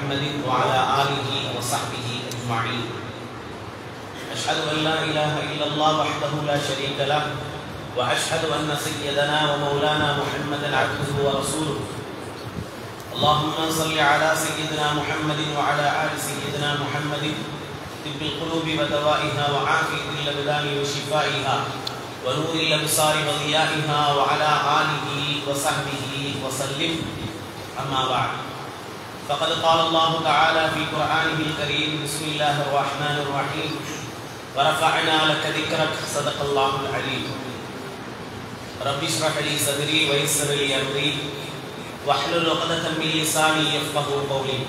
محمد وعلى آله وصحبه أجمعين أشهد أن لا إله إلا الله وحده لا شريك له وأشهد أن سيدنا ومولانا محمدا عبده ورسوله اللهم صل على سيدنا محمد وعلى آل سيدنا محمد طب القلوب ودوائها وعافية الأبدان وشفائها ونور الأبصار وضيائها وعلى آله وصحبه وسلم أما بعد فقد قال الله تعالى في قرآنه الكريم بسم الله الرحمن الرحيم ورفعنا لك ذكرك صدق الله العليم رب اشرح لي صدري ويسر لي أمري واحلل عقدة من لساني يفقهوا قولي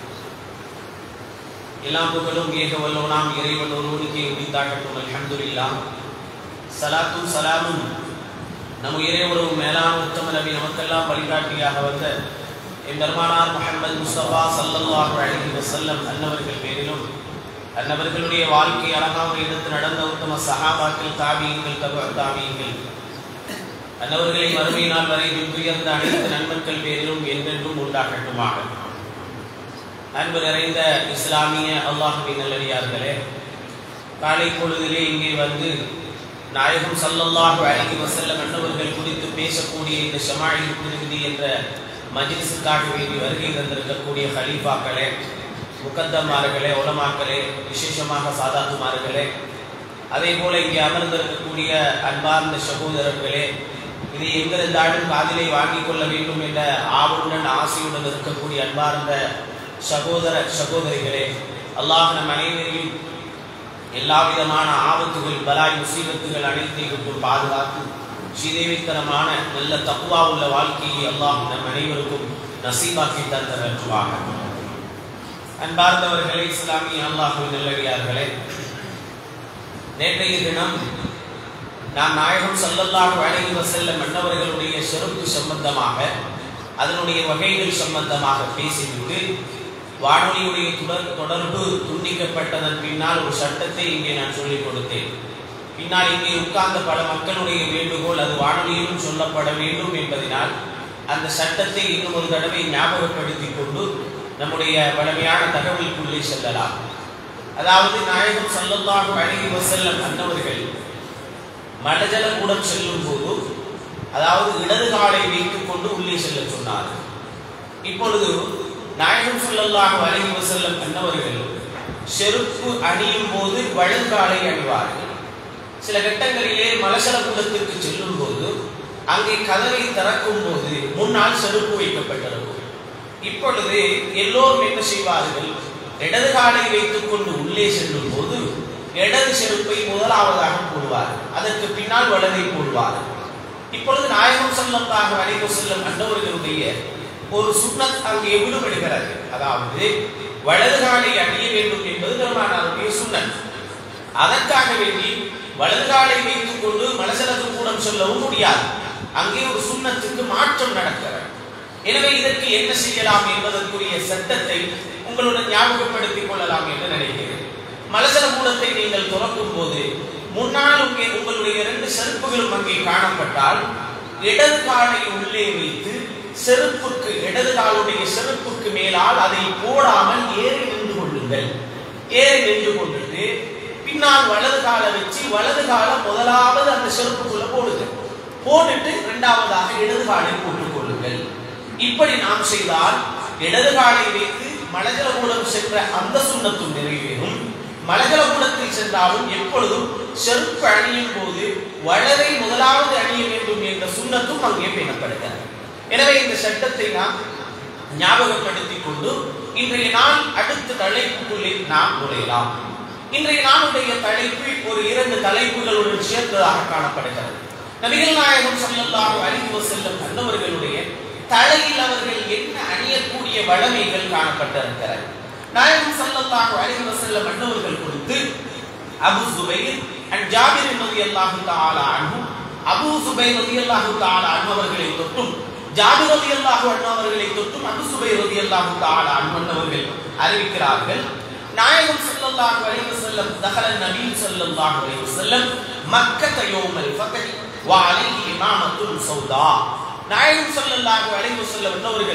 எல்லாம் புகழும் ஏக வல்லோனாம் இறைவன் ஒருவனுக்கே உரித்தாகட்டும் அல்ஹம்துலில்லா சலாத்தும் சலாமும் நம் இறைவரும் மேலான உத்தம நபி நமக்கெல்லாம் வழிகாட்டியாக வந்த என் பெருமானார் முஹம்மது முஸ்தபா சல்லல்லாஹு அலைஹி வஸல்லம் அன்னவர்கள் பேரிலும் அன்னவர்களுடைய வாழ்க்கை அழகாக எடுத்து நடந்த உத்தம சஹாபாக்கள் தாபியங்கள் தப தாபியங்கள் அன்னவர்களை மறுமை நாள் வரை உயர்ந்த அனைத்து நன்மக்கள் பேரிலும் என்றென்றும் உண்டாகட்டுமாக அன்பு நிறைந்த இஸ்லாமிய அல்லாஹுவின் நல்லடியார்களே காலை பொழுதிலே இங்கே வந்து நாயகம் சல்லல்லாஹு அலைஹி வஸல்லம் அன்னவர்கள் குறித்து பேசக்கூடிய இந்த ஷமாயில் திருவிதி என்ற மஜ்லிஸுக்காக வேண்டி வருகை தந்திருக்கக்கூடிய ஹலீஃபாக்களே முக்கத்தமார்களே உலமாக்களே விசேஷமாக சாதாத்துமார்களே அதே போல இங்கே அமர்ந்திருக்கக்கூடிய அன்பார்ந்த சகோதரர்களே இது எங்கிருந்தாலும் காதிலை வாங்கிக் கொள்ள வேண்டும் என்ற ஆவலுடன் ஆசையுடன் இருக்கக்கூடிய அன்பார்ந்த சகோதர சகோதரிகளே அல்லாஹ் நம் அனைவரையும் எல்லா விதமான ஆபத்துகள் பலாய் முசீபத்துகள் அனைத்தையும் விட்டும் பாதுகாத்து ஸ்ரீதேவித்தனமான நல்ல தக்குவா உள்ள வாழ்க்கையை அல்லாஹ் நம் அனைவருக்கும் நசீபாக்கி தந்தரற்றுவாக அன்பார்ந்தவர்களே இஸ்லாமிய அல்லாஹுவின் நல்லடியார்களே நேற்றைய தினம் நாம் நாயகம் சல்லல்லாஹு அலைஹி வஸல்லம் மன்னவர்களுடைய சிறப்பு சம்பந்தமாக அதனுடைய வகைகள் சம்பந்தமாக பேசிவிட்டு வானொலியுடைய தொடர் தொடர்பு துண்டிக்கப்பட்டதன் பின்னால் ஒரு சட்டத்தை இங்கே நான் சொல்லிக் கொடுத்தேன் பின்னால் இங்கே உட்கார்ந்த பல மக்களுடைய வேண்டுகோள் அது வானொலியிலும் சொல்லப்பட வேண்டும் என்பதனால் அந்த சட்டத்தை இன்னும் ஒரு தடவை ஞாபகப்படுத்திக் கொண்டு நம்முடைய வலிமையான தகவலுக்குள்ளே செல்லலாம் அதாவது நாயகம் சல்லல்லாஹு அலைஹி வஸல்லம் அன்னவர்கள் மலஜல கூடம் செல்லும் போது அதாவது இடது காலை வைத்துக் கொண்டு உள்ளே செல்ல சொன்னார் இப்பொழுது நாயகம் சொல்லல்லாஹு அலைஹி வஸல்லம் அன்னவர்கள் செருப்பு அணியும் போது வலது காலை அணிவார்கள் சில கட்டங்களிலே மலசல கூடத்திற்கு செல்லும் போது அங்கே கதவை திறக்கும் போது முன்னால் செருப்பு வைக்கப்பட்டிருக்கும் இப்பொழுது எல்லோரும் என்ன செய்வார்கள் இடது காலை வைத்துக் கொண்டு உள்ளே செல்லும் போது இடது செருப்பை முதலாவதாக போடுவார்கள் அதற்கு பின்னால் வலதை போடுவார்கள் இப்பொழுது நாயகம் செல்லத்தாக அழைப்பு செல்லும் அண்டவர்களுடைய ஒரு சுண்ணத் அங்கே விடுபடுகிறது அதாவது வலது காலை அணிய வேண்டும் என்பது பெருமானாருடைய சுண்ணத் அதற்காக வேண்டி வலது காலை வைத்துக் கொண்டு மலசலத்து கூடம் சொல்லவும் முடியாது அங்கே ஒரு சுண்ணத்துக்கு மாற்றம் நடக்கிறது எனவே இதற்கு என்ன செய்யலாம் என்பதற்குரிய சட்டத்தை உங்களுடன் ஞாபகப்படுத்திக் கொள்ளலாம் என்று நினைக்கிறேன் மலசல கூடத்தை நீங்கள் துறக்கும் போது முன்னால் இங்கே உங்களுடைய இரண்டு செருப்புகளும் அங்கே காணப்பட்டால் இடது காலை உள்ளே வைத்து செருப்புக்கு இடது காலுடைய செருப்புக்கு மேலால் அதை போடாமல் ஏறி நின்று கொள்ளுங்கள் ஏறி நின்று கொண்டுட்டு பின்னால் வலது காலை வச்சு வலது காலை முதலாவது அந்த செருப்புக்குள்ள போடுங்க போட்டுட்டு இரண்டாவதாக இடது காலை போட்டுக் கொள்ளுங்கள் இப்படி நாம் செய்தால் இடது காலை வைத்து மலஜல கூடம் சென்ற அந்த சுண்ணத்தும் நிறைவேறும் மலஜல கூடத்தில் சென்றாலும் எப்பொழுதும் செருப்பு அணியும் போது வலதை முதலாவது அணிய வேண்டும் என்ற சுண்ணத்தும் அங்கே பேணப்படுகிறது எனவே இந்த சட்டத்தை நாம் ஞாபகப்படுத்திக் கொண்டு இன்றைய நாள் அடுத்த தலைப்புக்குள்ளே நாம் நுழையலாம் இன்றைய நாளுடைய தலைப்பு ஒரு இரண்டு தலைப்புகளுடன் சேர்ந்ததாக காணப்படுகிறது நபிகள் நாயகம் ஸல்லல்லாஹு அலைஹி வஸல்லம் அன்னவர்களுடைய தலையில் அவர்கள் என்ன அணியக்கூடிய வளமைகள் காணப்பட்டிருக்கிறது நாயகம் ஸல்லல்லாஹு அலைஹி வஸல்லம் அன்னவர்கள் கொடுத்து அபு சுபைர் அண்ட் ஜாபிர் ரலியல்லாஹு தஆலா அன்ஹு அபு சுபைர் ரலியல்லாஹு தஆலா அன்ஹு அவர்களை தொட்டும் ஜாபிர் ரலியல்லாஹு அன்ஹு அவர்களை தொட்டும் அபு சுபைர் ரலியல்லாஹு தஆலா அன்ஹு அவர்கள் அறிவிக்கிறார்கள் நாயகம் ஸல்லல்லாஹு அலைஹி வஸல்லம் தஹல நபி ஸல்லல்லாஹு அலைஹி வஸல்லம் மக்கத யௌமல் ஃபத்ஹ் வ அலைஹி இமாமத்துன் சௌதா நாயகம் ஸல்லல்லாஹு அலைஹி வஸல்லம் அவர்கள்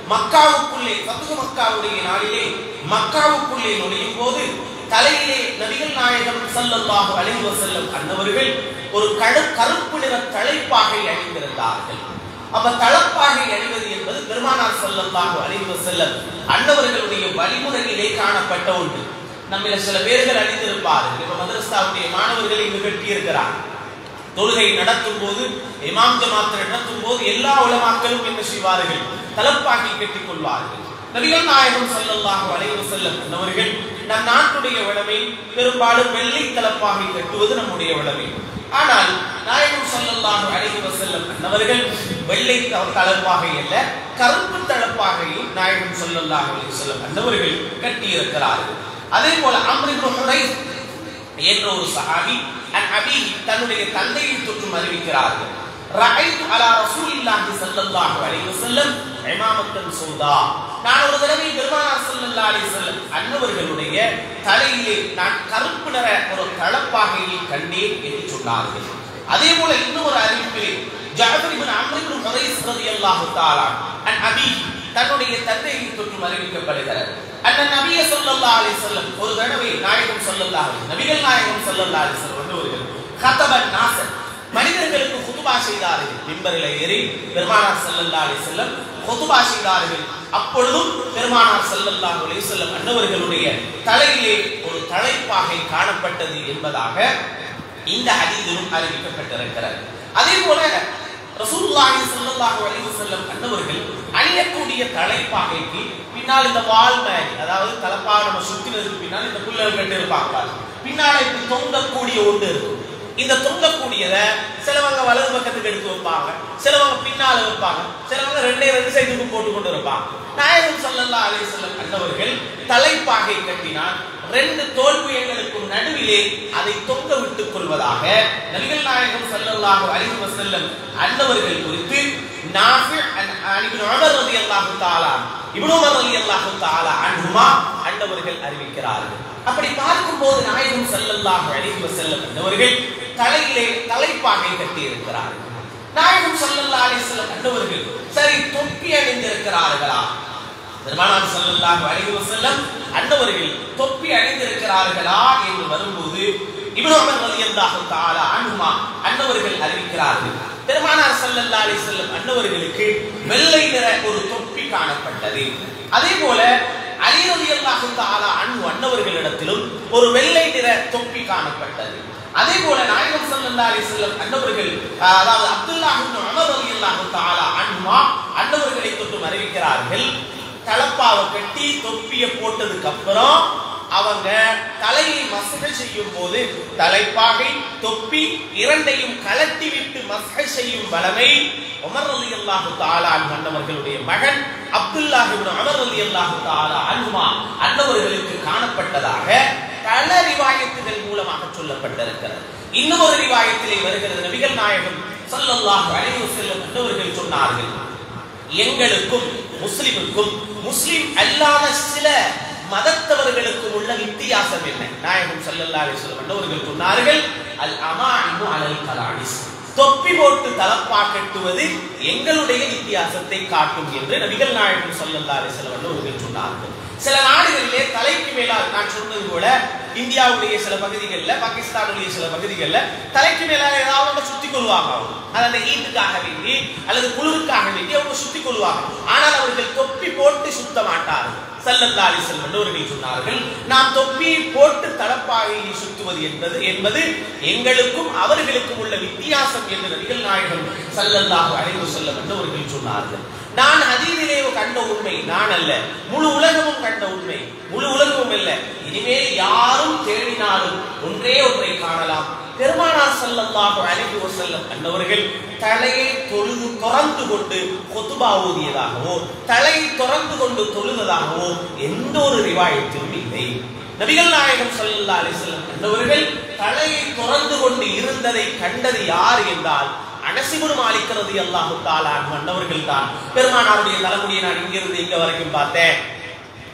மக்காவுக்குள்ளே பத்துகு மக்காவுடைய நாளிலே மக்காவுக்குள்ளே நுழையும் போது தலையிலே நபிகள் நாயகம் ஸல்லல்லாஹு அலைஹி வஸல்லம் அன்னவர்கள் ஒரு கடு கருப்பு நிற தலைப்பாகை அணிந்திருந்தார்கள் அப்ப தளப்பாகை அணிவது என்பது பெருமானார் ஸல்லல்லாஹு அலைஹி வஸல்லம் அன்னவர்களுடைய வழிமுறையிலே காணப்பட்ட ஒன்று நம்மில சில பேர்கள் அணிந்திருப்பார்கள் இப்ப மதரசாவுடைய மாணவர்கள் இங்கு கட்டி இருக்கிறார் தொழுகை நடத்தும் போது இமாம் ஜமாத் நடத்தும் போது எல்லா உலமாக்களும் என்ன செய்வார்கள் தலப்பாகை கட்டிக் கொள்வார்கள் நபிகள் நாயகம் ஸல்லல்லாஹு அலைஹி வஸல்லம் அவர்கள் நம் நாட்டுடைய வழமை பெரும்பாலும் வெள்ளை தலப்பாகை கட்டுவது நம்முடைய வழமை ஆனால் நாயகம் ஸல்லல்லாஹு அலைஹி வஸல்லம் அவர்கள் வெள்ளை த- தலப்பாகை அல்ல கருப்பு தலப்பாகையும் நாயகம் ஸல்லல்லாஹு அலைஹி வஸல்லம் அன்னவர்கள் கட்டி இருக்கிறார்கள் அதே போல அம்ர் இப்னு ஹுரைஸ் என்ற ஒரு சஹாபி அன் அபி தன்னுடைய தந்தையை தொற்றும் அறிவிக்கிறார்கள் ரஐத்து அலா ரசூலில்லாஹி ஸல்லல்லாஹு அலைஹி வஸல்லம் இமாமத்தன் சௌதா நான் ஒரு தடவை பெருமானார் ஸல்லல்லாஹு அலைஹி வஸல்லம் அன்னவர்களுடைய தலையிலே நான் கருப்பு நிற ஒரு தளப்பாகையை கண்டேன் என்று சொன்னார்கள் அதே போல இன்னும் ஒரு அறிவிப்பிலே ஜாபர் இப்னு அம்ர் இப்னு ஹுரைஸ் ரலியல்லாஹு தஆலா அன் அபி தன்னுடைய தந்தையை தொற்றும் அறிவிக்கப்படுகிறது அண்ணன் நபிய ஸல்லல்லாஹு அலைஹி வஸல்லம் ஒரு தடவை நாயகம் ஸல்லல்லாஹு அலைஹி நபிகள் நாயகம் ஸல்லல்லாஹு அலைஹி வஸல்லம் வந்தவர்கள் கதபன் நாசன் மனிதர்களுக்கு குதுபா செய்தார்கள் மிம்பரில் ஏறி பெருமானார் ஸல்லல்லாஹு அலைஹி வஸல்லம் குதுபா செய்தார்கள் அப்பொழுதும் பெருமானார் ஸல்லல்லாஹு அலைஹி வஸல்லம் அன்னவர்களுடைய தலையிலே ஒரு தலைப்பாகை காணப்பட்டது என்பதாக இந்த ஹதீஸிலும் அறிவிக்கப்பட்டிருக்கிறது அதே போல ரசூலுல்லாஹி ஸல்லல்லாஹு அலைஹி வஸல்லம் அன்னவர்கள் அணியக்கூடிய தலைப்பாகைக்கு பின்னால் இந்த வால் மாதிரி அதாவது தலைப்பாக நம்ம சுத்தினதுக்கு பின்னால் இந்த புல்லல் கட்டு இருப்பாங்க பாருங்க. பின்னால இப்படி தொங்கக்கூடிய ஒன்று இருக்கும் இந்த தொங்கக்கூடியத சிலவங்க வலது பக்கத்துக்கு எடுத்து வைப்பாங்க சிலவங்க பின்னால வைப்பாங்க சிலவங்க ரெண்டே ரெண்டு சைடுக்கு போட்டு கொண்டு இருப்பாங்க நாயகம் ஸல்லல்லாஹு அலைஹி வஸல்லம் அன்னவர்கள் தலைப்பாகை கட்டினால் ரெண்டு தோல்வியங்களுக்கும் நடுவிலே அதை தொங்க விட்டுக் கொள்வதாக நபிகள் நாயகம் ஸல்லல்லாஹு அலைஹி வஸல்லம் அன்னவர்கள் குறித்து நாஃபி அன் அன் இப்னு உமர் ரலியல்லாஹு தஆலா இப்னு உமர் ரலியல்லாஹு தஆலா அன்ஹுமா அன்னவர்கள் அறிவிக்கிறார்கள் அப்படி பார்க்கும்போது நாயகம் ஸல்லல்லாஹு அலைஹி வஸல்லம் அன்னவர்கள் தலையிலே தலைப்பாகை கட்டி இருக்கிறார்கள் நாயகம் ஸல்லல்லாஹு அலைஹி வஸல்லம் அன்னவர்கள் சரி தொப்பி அணிந்திருக்கிறார்களா பெருமானார் ஸல்லல்லாஹு அலைஹி வஸல்லம் அன்னவர்கள் தொப்பி அணிந்திருக்கிறார்களா என்று வரும்போது இப்னு உமர் ரலியல்லாஹு தஆலா அன்ஹுமா அன்னவர்கள் அறிவிக்கிறார்கள் பெருமானார் ஸல்லல்லாஹு அலைஹி வஸல்லம் அன்னவர்களுக்கு வெள்ளை நிற ஒரு தொப்பி காணப்பட்டது அதே போல அலி ரலியல்லாஹு தஆலா அன்ஹு அன்னவர்களிடத்திலும் ஒரு வெள்ளை நிற தொப்பி காணப்பட்டது அதே போல நாயகம் ஸல்லல்லாஹு அலைஹி வஸல்லம் அன்னவர்கள் அஹ், அதாவது அப்துல்லாஹ் இப்னு உமர் ரலியல்லாஹு தஆலா அன்ஹுமா அன்னவர்களை தொட்டும் அறிவிக்கிறார்கள் தலப்பாவை கட்டி தொப்பிய போட்டதுக்கு அப்புறம் அவங்க தலையை மசகை செய்யும் போது தலைப்பாகை தொப்பி இரண்டையும் கலட்டி விட்டு மசகை செய்யும் வளமை உமர் அலி அல்லாஹு தாலா அன்னவர்களுடைய மகன் அப்துல்லாஹ் இப்னு உமர் அலி அல்லாஹு தாலா அன்ஹுமா அன்னவர்களுக்கு காணப்பட்டதாக பல ரிவாயத்துகள் மூலமாக சொல்லப்பட்டிருக்கிறது இன்னும் ஒரு ரிவாயத்திலே வருகிறது நபிகள் நாயகம் ஸல்லல்லாஹு அலைஹி வஸல்லம் அன்னவர்கள் சொன்னார்கள் எங்களுக்கும் முஸ்லிமுக்கும் முஸ்லிம் அல்லாத சில மதத்தவர்களுக்கும் உள்ள வித்தியாசம் என்ன நாயகம் ஸல்லல்லாஹு அலைஹி வஸல்லம் அவர்கள் சொன்னார்கள் அல் அமாஇமு அலல் கலானிஸ் தொப்பி போட்டு தலப்பா கட்டுவது எங்களுடைய வித்தியாசத்தை காட்டும் என்று நபிகள் நாயகம் ஸல்லல்லாஹு அலைஹி வஸல்லம் அவர்கள் சொன்னார்கள் சில நாடுகளிலே தலைக்கு மேலால் நான் சொன்னது போல இந்தியாவுடைய சில பகுதிகளில் பாகிஸ்தானுடைய சில பகுதிகளில் தலைக்கு மேலாக ஏதாவது அவங்க சுத்தி கொள்வாங்க அவங்க அது அந்த ஈட்டுக்காக வேண்டி அல்லது குளிருக்காக வேண்டி அவங்க சுத்தி கொள்வாங்க ஆனால் அவர்கள் தொப்பி போட்டு சுத்த மாட்டார்கள் ஸல்லல்லாஹு அலைஹி வஸல்லம் அவர்கள் சொன்னார்கள் நாம் தொப்பி போட்டு தலப்பாகையை சுத்துவது என்பது என்பது எங்களுக்கும் அவர்களுக்கும் உள்ள வித்தியாசம் என்று நபிகள் நாயகம் ஸல்லல்லாஹு அலைஹி வஸல்லம் அவர்கள் சொன்னார்கள் நான் ஹதீதிலே கண்ட உண்மை நான் அல்ல முழு உலகமும் கண்ட உண்மை முழு உலகமும் அல்ல இனிமேல் யாரும் தேடினாலும் ஒன்றே ஒன்றை காணலாம் பெருமானார் ஸல்லல்லாஹு அலைஹி வஸல்லம் அன்னவர்கள் தலையை தொழுது திறந்து கொண்டு கொத்துபா ஓதியதாகவோ தலையை திறந்து கொண்டு தொழுததாகவோ எந்த ஒரு ரிவாயத்திலும் இல்லை நபிகள் நாயகம் ஸல்லல்லாஹு அலைஹி வஸல்லம் அன்னவர்கள் தலையை திறந்து கொண்டு இருந்ததை கண்டது யார் என்றால் அனசிபுரு மாலிக்கிறது அல்லாஹு தாலா மன்னவர்கள் தான் பெருமானாருடைய தலைமுடியை நான் இங்கிருந்து இங்க வரைக்கும் பார்த்தேன்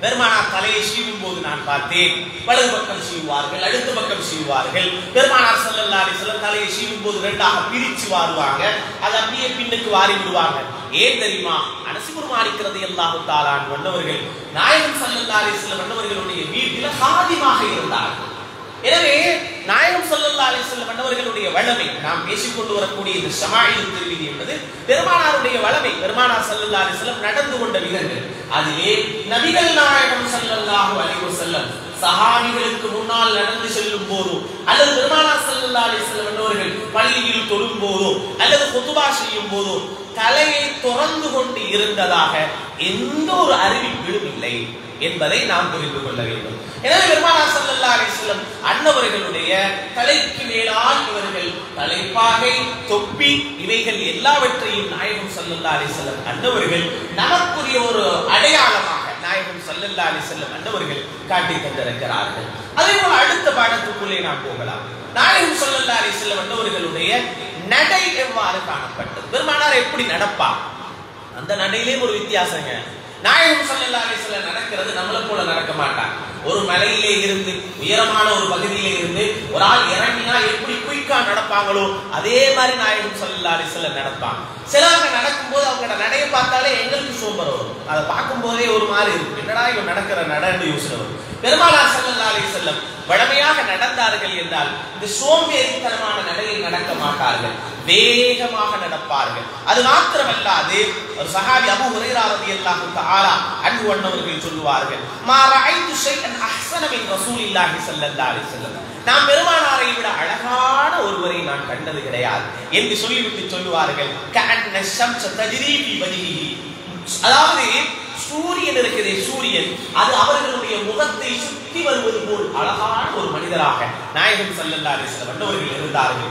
பெருமானார் தலையை சீவும் போது நான் பார்த்தேன் வலது பக்கம் சீவுவார்கள் அடுத்த பக்கம் சீவுவார்கள் பெருமானார் ஸல்லல்லாஹு அலைஹி வஸல்லம் தலையை சீவும் போது ரெண்டாக பிரிச்சு வாருவாங்க அதை அப்படியே பின்னுக்கு வாரி விடுவாங்க ஏன் தெரியுமா அனசிபுர் மாணிக்கிறது அல்லாஹு தாலான் வந்தவர்கள் நாயகம் ஸல்லல்லாஹு அலைஹி வஸல்லம் வந்தவர்களுடைய வீட்டில் ஹாதிமாக இருந்தார்கள் எனவே நாயகம் ஸல்லல்லாஹு அலைஹி வஸல்லம் வந்தவர்களுடைய வளமை நாம் பேசிக் கொண்டு வரக்கூடிய இந்த ஷமாயில் திருவிதி என்பது பெருமானாருடைய வளமை பெருமானார் ஸல்லல்லாஹு அலைஹி வஸல்லம் நடந்து கொண்ட விதங்கள் அதிலே நபிகள் நாயகம் ஸல்லல்லாஹு அலைஹி வஸல்லம் சஹாபிகளுக்கு முன்னால் நடந்து செல்லும் போதோ அல்லது பெருமானார் ஸல்லல்லாஹு அலைஹி வஸல்லம் வந்தவர்கள் பள்ளியில் தொழும் போதோ அல்லது குத்துபா செய்யும் போதோ தலையை திறந்து கொண்டு இருந்ததாக எந்த ஒரு அறிவிப்பிலும் இல்லை என்பதை நாம் புரிந்து கொள்ள வேண்டும் எனவே பெருமானார் ஸல்லல்லாஹு அலைஹி வஸல்லம் அன்னவர்களுடைய தலைக்கு மேலால் இவர்கள் தலைப்பாகை தொப்பி இவைகள் எல்லாவற்றையும் நாயகம் ஸல்லல்லாஹு அலைஹி வஸல்லம் அன்னவர்கள் நமக்குரிய ஒரு அடையாளமாக நாயகம் ஸல்லல்லாஹு அலைஹி வஸல்லம் அன்னவர்கள் காட்டி தந்திருக்கிறார்கள் அதே போல அடுத்த பாடத்துக்குள்ளே நாம் போகலாம் நாயகம் ஸல்லல்லாஹு அலைஹி வஸல்லம் அன்னவர்களுடைய நடை எவ்வாறு காணப்பட்டது பெருமானார் எப்படி நடப்பார் அந்த நடையிலே ஒரு வித்தியாசங்க நாயகம் ஸல்லல்லாஹு அலைஹி வஸல்லம் நடக்கிறது நம்மள போல நடக்க மாட்டாங்க ஒரு மலையிலே இருந்து உயரமான ஒரு பகுதியிலே இருந்து ஒரு ஆள் இறங்கினா எப்படி குயிக்கா நடப்பாங்களோ அதே மாதிரி நாயகம் ஸல்லல்லாஹு அலைஹி வஸல்லம் நடப்பாங்க சிலவங்க நடக்கும்போது அவங்க நடைய பார்த்தாலே எங்களுக்கு சோம்பர் வரும் அதை பார்க்கும் போதே ஒரு மாதிரி இருக்கும் என்னடா இவன் நடக்கிற நடன்னு யோசனை வரும் பெருமானார் ஸல்லல்லாஹு அலைஹி வஸல்லம் வழமையாக நடந்தார்கள் என்றால் இந்த சோம்பேறித்தனமான நடையில் நடக்க மாட்டார்கள் வேகமாக நடப்பார்கள் அது மாத்திரமல்லாது ஒரு சஹாபி அபூ ஹுரைரா ரலியல்லாஹு தஆலா அன்ஹு அன்னவர்கள் சொல்லுவார்கள் மா ரஅய்து ஷைஅன் அஹ்ஸன மின் ரசூலில்லாஹி ஸல்லல்லாஹு அலைஹி வஸல்லம் நாம் பெருமானாரை விட அழகான ஒருவரை நான் கண்டது கிடையாது என்று சொல்லிவிட்டு சொல்லுவார்கள் கஅன்ன ஷம்ஸ தஜ்ரி ஃபி வஜ்ஹிஹி அதாவது சூரியன் இருக்குதே சூரியன் அது அவர்களுடைய முகத்தை சுற்றி வருவது போல் அழகான ஒரு மனிதராக நாயகம் ஸல்லல்லாஹு அலைஹி வஸல்லம் அன்னவர்கள் இருந்தார்கள்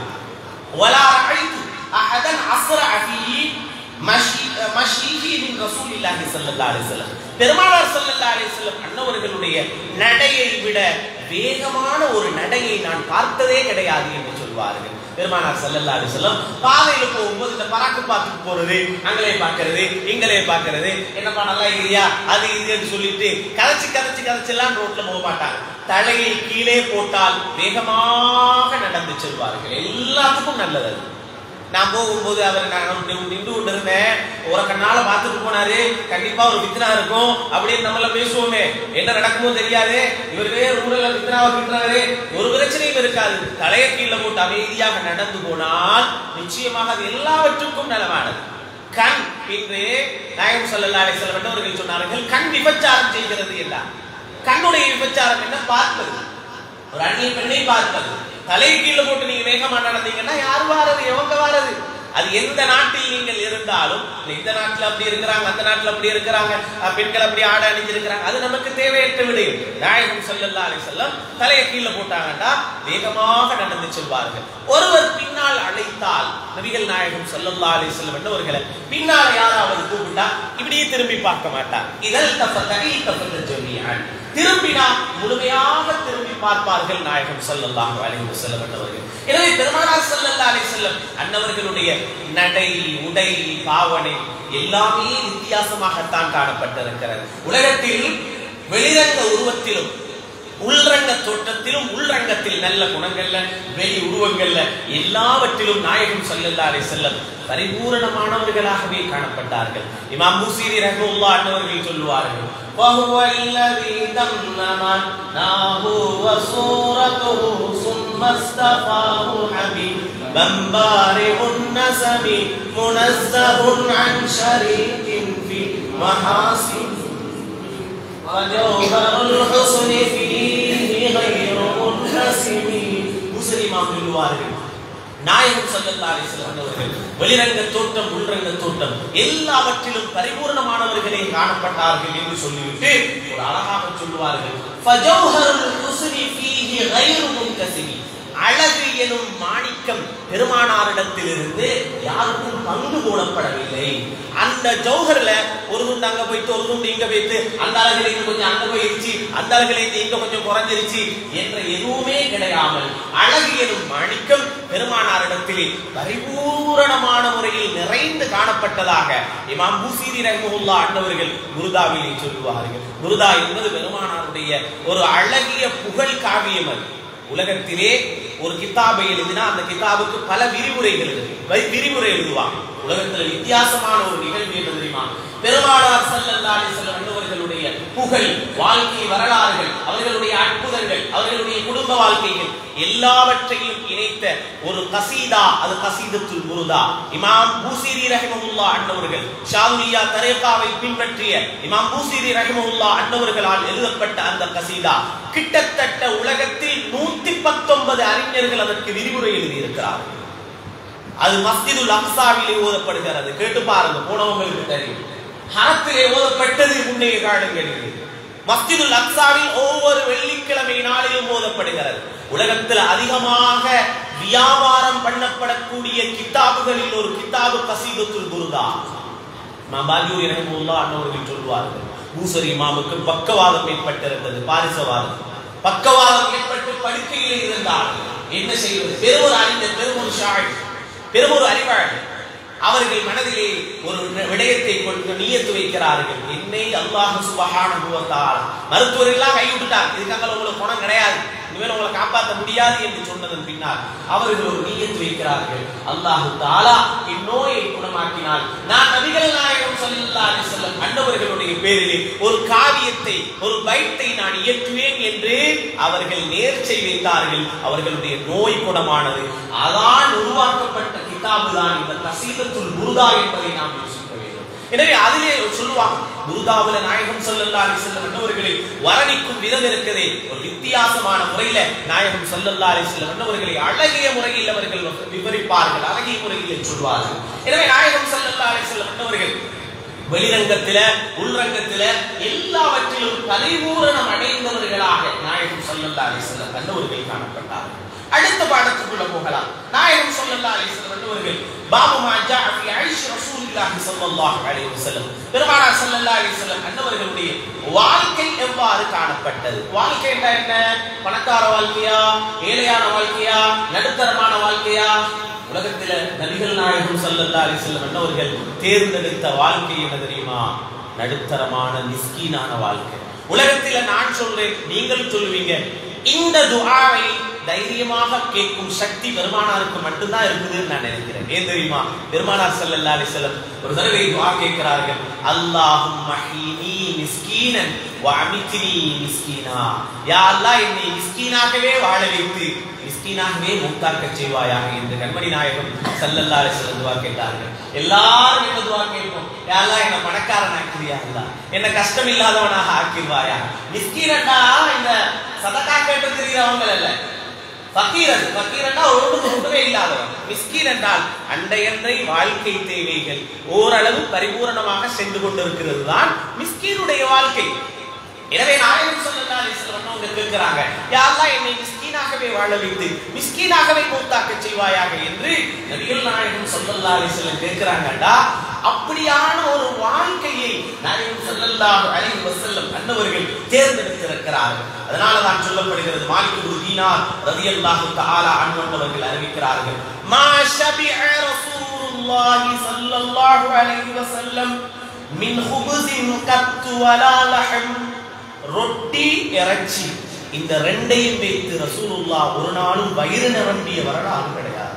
ولا رأيت أحدا أسرع في مشي مشيه من رسول الله صلى الله عليه وسلم பெருமானார் ஸல்லல்லாஹு அலைஹி வஸல்லம் அன்னவர்களுடைய நடையை விட வேகமான ஒரு நடையை நான் பார்த்ததே கிடையாது என்று சொல்வார்கள் பெருமானார் ஸல்லல்லாஹு அலைஹி வஸல்லம் பாதையில போகும்போது இந்த பராக்கு பார்த்துட்டு போறது அங்களே பார்க்கிறது இங்களே பார்க்கிறது என்னப்பா நல்லா இருக்கிறியா அது இதுன்னு சொல்லிட்டு கதைச்சு கதைச்சு கதைச்செல்லாம் ரோட்ல போக மாட்டாங்க தலையை கீழே போட்டால் வேகமாக நடந்து செல்வார்கள் எல்லாத்துக்கும் நல்லது அது நான் போகும்போது அவர் நான் நின்று கொண்டு இருந்தேன் ஒரு கண்ணால பார்த்துட்டு போனாரு கண்டிப்பா ஒரு வித்னா இருக்கும் அப்படின்னு நம்மள பேசுவோமே என்ன நடக்குமோ தெரியாது இவருவே ஊழல வித்னாவை கிட்டுறாரு ஒரு பிரச்சனையும் இருக்காது தலையை கீழே போட்டு அமைதியாக நடந்து போனால் நிச்சயமாக அது எல்லாவற்றுக்கும் நலமானது கண் இன்று நாயகம் ஸல்லல்லாஹு அலைஹி வஸல்லம் அவர்கள் சொன்னார்கள் கண் விபச்சாரம் செய்கிறது என்றார் கண்ணுடைய விபச்சாரம் என்ன பார்ப்பது ஒரு அந்நிய பெண்ணை பார்ப்பது தலை கீழே போட்டு நீங்க வேகமா நடந்தீங்கன்னா யார் வாரது எவங்க வாரது அது எந்த நாட்டில் நீங்கள் இருந்தாலும் இந்த நாட்டுல அப்படி இருக்கிறாங்க அந்த நாட்டுல அப்படி இருக்கிறாங்க அஹ் பெண்கள் அப்படி ஆட அணிஞ்சிருக்கிறாங்க அது நமக்கு தேவையற்ற விடயம் நாயகம் ஸல்லல்லாஹு அலைஹி வஸல்லம் தலையை கீழே போட்டாங்கடா வேகமாக நடந்து செல்வார்கள் ஒருவர் பின்னால் அழைத்தால் நபிகள் நாயகம் ஸல்லல்லாஹு அலைஹி வஸல்லம் என்பவர்களை பின்னால் யாராவது கூப்பிட்டா இப்படியே திரும்பி பார்க்க மாட்டார் இதழ் தப்பத்தகை தப்பத்த ஜமீஅன் திரும்பினா முழுமையாக திரும்பி பார்ப்பார்கள் நாயகம் ஸல்லல்லாஹு அலைஹி வஸல்லம் என்பவர்கள் எனவே பெருமானார் ஸல்லல்லாஹு அலைஹி வஸல்லம் அன்னவர்களுடைய நடை உடை பாவனை எல்லாமே வித்தியாசமாகத்தான் காணப்பட்டிருக்கிறது உலகத்தில் வெளிரங்க உருவத்திலும் உள்ரங்க தோற்றத்திலும் உள்ரங்கத்தில் நல்ல குணங்கள்ல வெளி உருவங்கள்ல எல்லாவற்றிலும் நாயகம் ஸல்லல்லாஹு அலைஹி வஸல்லம் பரிபூரணமானவர்களாகவே காணப்பட்டார்கள் இமாம் பூசீரி ரஹ்மத்துல்லாஹ் அன்னவர்கள் சொல்லுவார்கள் وهو الذي دمناه وصورته ثم اصطفاه حبيبا بارئ النسم منزه عن شريك في محاسن وجوهر الحسن فيه غير منقسم முஸ்லிமாம் சொல்லுவார்கள் நாயகம் ஸல்லல்லாஹு அலைஹி வஸல்லம் அவர்கள் வெளிரங்க தோற்றம் உள்ரங்க தோற்றம் எல்லாவற்றிலும் பரிபூர்ணமானவர்களே காணப்பட்டார்கள் என்று சொல்லிவிட்டு ஒரு அழகாக சொல்லுவார்கள் ஃபஜௌஹருல் ஹுஸ்னி ஃபீஹி கைரு முன்கசிமி அழகு எனும் மாணிக்கம் பெருமானாரிடத்திலிருந்து யாருக்கும் பங்கு போடப்படவில்லை அந்த ஜௌஹர்ல ஒரு துண்டு அங்க போயிட்டு ஒரு துண்டு இங்க போயிட்டு அந்த அழகுல இருந்து கொஞ்சம் அங்க போயிருச்சு அந்த அழகுல இருந்து இங்க கொஞ்சம் குறைஞ்சிருச்சு என்ற எதுவுமே கிடையாமல் அழகு எனும் மாணிக்கம் பெருமானாரிடத்திலே பரிபூரணமான முறையில் நிறைந்து காணப்பட்டதாக இமாம் பூசீரி ரஹ்மஹுல்லா அன்னவர்கள் குருதாவிலே சொல்லுவார்கள் குருதா என்பது பெருமானாருடைய ஒரு அழகிய புகழ் காவியம் அது உலகத்திலே ஒரு கித்தாபை எழுதினா அந்த கித்தாபுக்கு பல விரிவுரைகள் இருக்கு வி- விரிவுரை எழுதுவாங்க உலகத்துல வித்தியாசமான ஒரு நிகழ்வு என்ன தெரியுமா பெருமானார் ஸல்லல்லாஹு அலைஹி வஸல்லம் என்பவர்களுடைய புகழ் வாழ்க்கை வரலாறுகள் அவர்களுடைய அற்புதங்கள் அவர்களுடைய குடும்ப வாழ்க்கைகள் எல்லாவற்றையும் இணைத்த ஒரு கசீதா அது கசீதத்துல் முருதா இமாம் பூசிரி ரஹிமஹுல்லா அன்னவர்கள் ஷாதுலியா தரேகாவை பின்பற்றிய இமாம் பூசிரி ரஹிமஹுல்லா அன்னவர்களால் எழுதப்பட்ட அந்த கசீதா கிட்டத்தட்ட உலகத்தில் நூத்தி பத்தொன்பது அறிஞர்கள் அதற்கு விரிவுரை எழுதியிருக்கிறார்கள் அது மஸ்ஜிதுல் அக்ஸாவிலே ஓதப்படுகிறது கேட்டு பாருங்க போனவங்களுக்கு தெரியும் ஹரத்திலே ஓதப்பட்டது முன்னைய காலங்களில் மஸ்ஜிதுல் அக்ஸாவில் ஒவ்வொரு வெள்ளிக்கிழமை நாளிலும் ஓதப்படுகிறது உலகத்தில் அதிகமாக வியாபாரம் பண்ணப்படக்கூடிய கித்தாபுகளில் ஒரு கித்தாபு கசீதத்துல் குருதா பாஜூரி ரஹிமுல்லா அன்னவர்கள் சொல்வார்கள் பூசரி இமாமுக்கு பக்கவாதம் ஏற்பட்டிருந்தது பாரிசவாதம் பக்கவாதம் ஏற்பட்டு படுக்கையில் இருந்தார்கள் என்ன செய்வது பெருமொரு அறிஞர் பெருமொரு ஷாழ் பெருமொரு அறிவாளி அவர்கள் மனதிலே ஒரு விடயத்தை கொண்டு நியத்து வைக்கிறார்கள் என்னை அல்லாஹ் சுபஹானஹு வ தஆலா மருத்துவர் எல்லாம் கைவிட்டுட்டார் இதுக்காக உங்களுக்கு குணம் கிடையாது இனிமேல் உங்களை காப்பாற்ற முடியாது என்று சொன்னதன் பின்னால் அவர்கள் ஒரு நியத்து வைக்கிறார்கள் அல்லாஹு தாலா இந்நோயை குணமாக்கினால் நான் நபிகள் நாயகம் ஸல்லல்லாஹு அலைஹி வஸல்லம் அண்டவர்களுடைய பேரிலே ஒரு காவியத்தை ஒரு பைட்டை நான் இயற்றுவேன் என்று அவர்கள் நேர்ச்சை வைத்தார்கள் அவர்களுடைய நோய் குணமானது அதான் உருவாக்கப்பட்ட கிதாபு தான் இந்த கசீதத்துல் முருதா என்பதை நாம் யோசிக்க வேண்டும் எனவே அதிலே சொல்லுவாங்க குருதாவுல நாயகம் ஸல்லல்லாஹு அலைஹி வஸல்லம் அன்னவர்களை வர்ணிக்கும் விதம் இருக்கிறதே ஒரு வித்தியாசமான முறையில நாயகம் ஸல்லல்லாஹு அலைஹி வஸல்லம் அன்னவர்களை அழகிய முறையில் அவர்கள் விவரிப்பார்கள் அழகிய முறையில் சொல்வார்கள் எனவே நாயகம் ஸல்லல்லாஹு அலைஹி வஸல்லம் அன்னவர்கள் வெளிரங்கத்தில உள்ரங்கத்தில எல்லாவற்றிலும் பரிபூரணம் அடைந்தவர்களாக நாயகம் ஸல்லல்லாஹு அலைஹி வஸல்லம் அன்னவர்கள் காணப்பட்டார்கள் அடுத்த பாடத்துக்குள்ள போகலாம் நாயகம் ஸல்லல்லாஹு அலைஹி வஸல்லம் அன்னவர்கள் பாபு மா ஜாஅ ஃபி ஐஷ் ரசூலுல்லாஹி ஸல்லல்லாஹு அலைஹி வஸல்லம் பெருமானார் ஸல்லல்லாஹு அலைஹி வஸல்லம் அன்னவர்களுடைய வாழ்க்கை எவ்வாறு காணப்பட்டது வாழ்க்கை என்றால் என்ன பணக்கார வாழ்க்கையா ஏழையான வாழ்க்கையா நடுத்தரமான வாழ்க்கையா உலகத்தில நபிகள் நாயகம் ஸல்லல்லாஹு அலைஹி வஸல்லம் அன்னவர்கள் தேர்ந்தெடுத்த வாழ்க்கை என்ன தெரியுமா நடுத்தரமான மிஸ்கீனான வாழ்க்கை உலகத்தில நான் சொல்றேன் நீங்கள் சொல்லுவீங்க இந்த துஆவை தைரியமாக கேட்கும் சக்தி பெருமானாருக்கு மட்டும்தான் இருக்குதுன்னு நான் நினைக்கிறேன் ஏன் தெரியுமா பெருமானார் ஸல்லல்லாஹு அலைஹி வஸல்லம் ஒரு தடவை துஆ கேட்கிறார்கள் அல்லாஹும் மஹீனி மிஸ்கீனன் வ அமித்னி மிஸ்கீனா யா அல்லாஹ் என்னை மிஸ்கீனாகவே வாழ வைத்து மிஸ்கீனாகவே மூத்தாக்க செய்வாயாக என்று கண்மணி நாயகம் ஸல்லல்லாஹு அலைஹி வஸல்லம் துஆ கேட்டார்கள் எல்லாரும் என்ன துஆ கேட்போம் யா அல்லாஹ் என்ன பணக்காரன் ஆக்கிறியா அல்லாஹ் என்ன கஷ்டம் இல்லாதவனாக ஆக்கிடுவாயா மிஸ்கீனண்டா இந்த சதகா கேட்டு தெரிகிறவங்க அல்ல ஃபக்கீரன் ஃபக்கீரன்னா ஒன்றுக்கு ஒன்றுமே இல்லாதவன் மிஸ்கீன் என்றால் அண்டையன்றை வாழ்க்கை தேவைகள் ஓரளவு பரிபூரணமாக சென்று கொண்டிருக்கிறது தான் மிஸ்கீனுடைய வாழ்க்கை எனவே நாயகம் ஸல்லல்லாஹு அலைஹி வஸல்லம் அவங்க கேட்கிறாங்க யா அல்லாஹ் என்னை மிஸ்கீனாகவே வாழ வைத்து மிஸ்கீனாகவே மூத்தாக்க செய்வாயாக என்று நபிகள் நாயகம் ஸல்லல்லாஹு அலைஹி வஸல்லம் கேட்கிறாங்கடா அப்படியான ஒரு வாழ்க்கையை நாயகம் ஸல்லல்லாஹு அலைஹி வஸல்லம் அன்னவர்கள் தேர்ந்தெடுத்திருக்கிறார்கள் அதனால தான் சொல்லப்படுகிறது மாலிக் இப்னு தீனார் ரலியல்லாஹு தஆலா அன்ஹு அவர்கள் அறிவிக்கிறார்கள் மா ஷபிஅ ரசூலுல்லாஹி ஸல்லல்லாஹு அலைஹி வஸல்லம் மின் ஹுபுஸின் கத்து வலா லஹம் ரொட்டி இறைச்சி இந்த ரெண்டையும் வைத்து ரசூலுல்லா ஒரு நாளும் வயிறு நிரம்பிய வரலாறு கிடையாது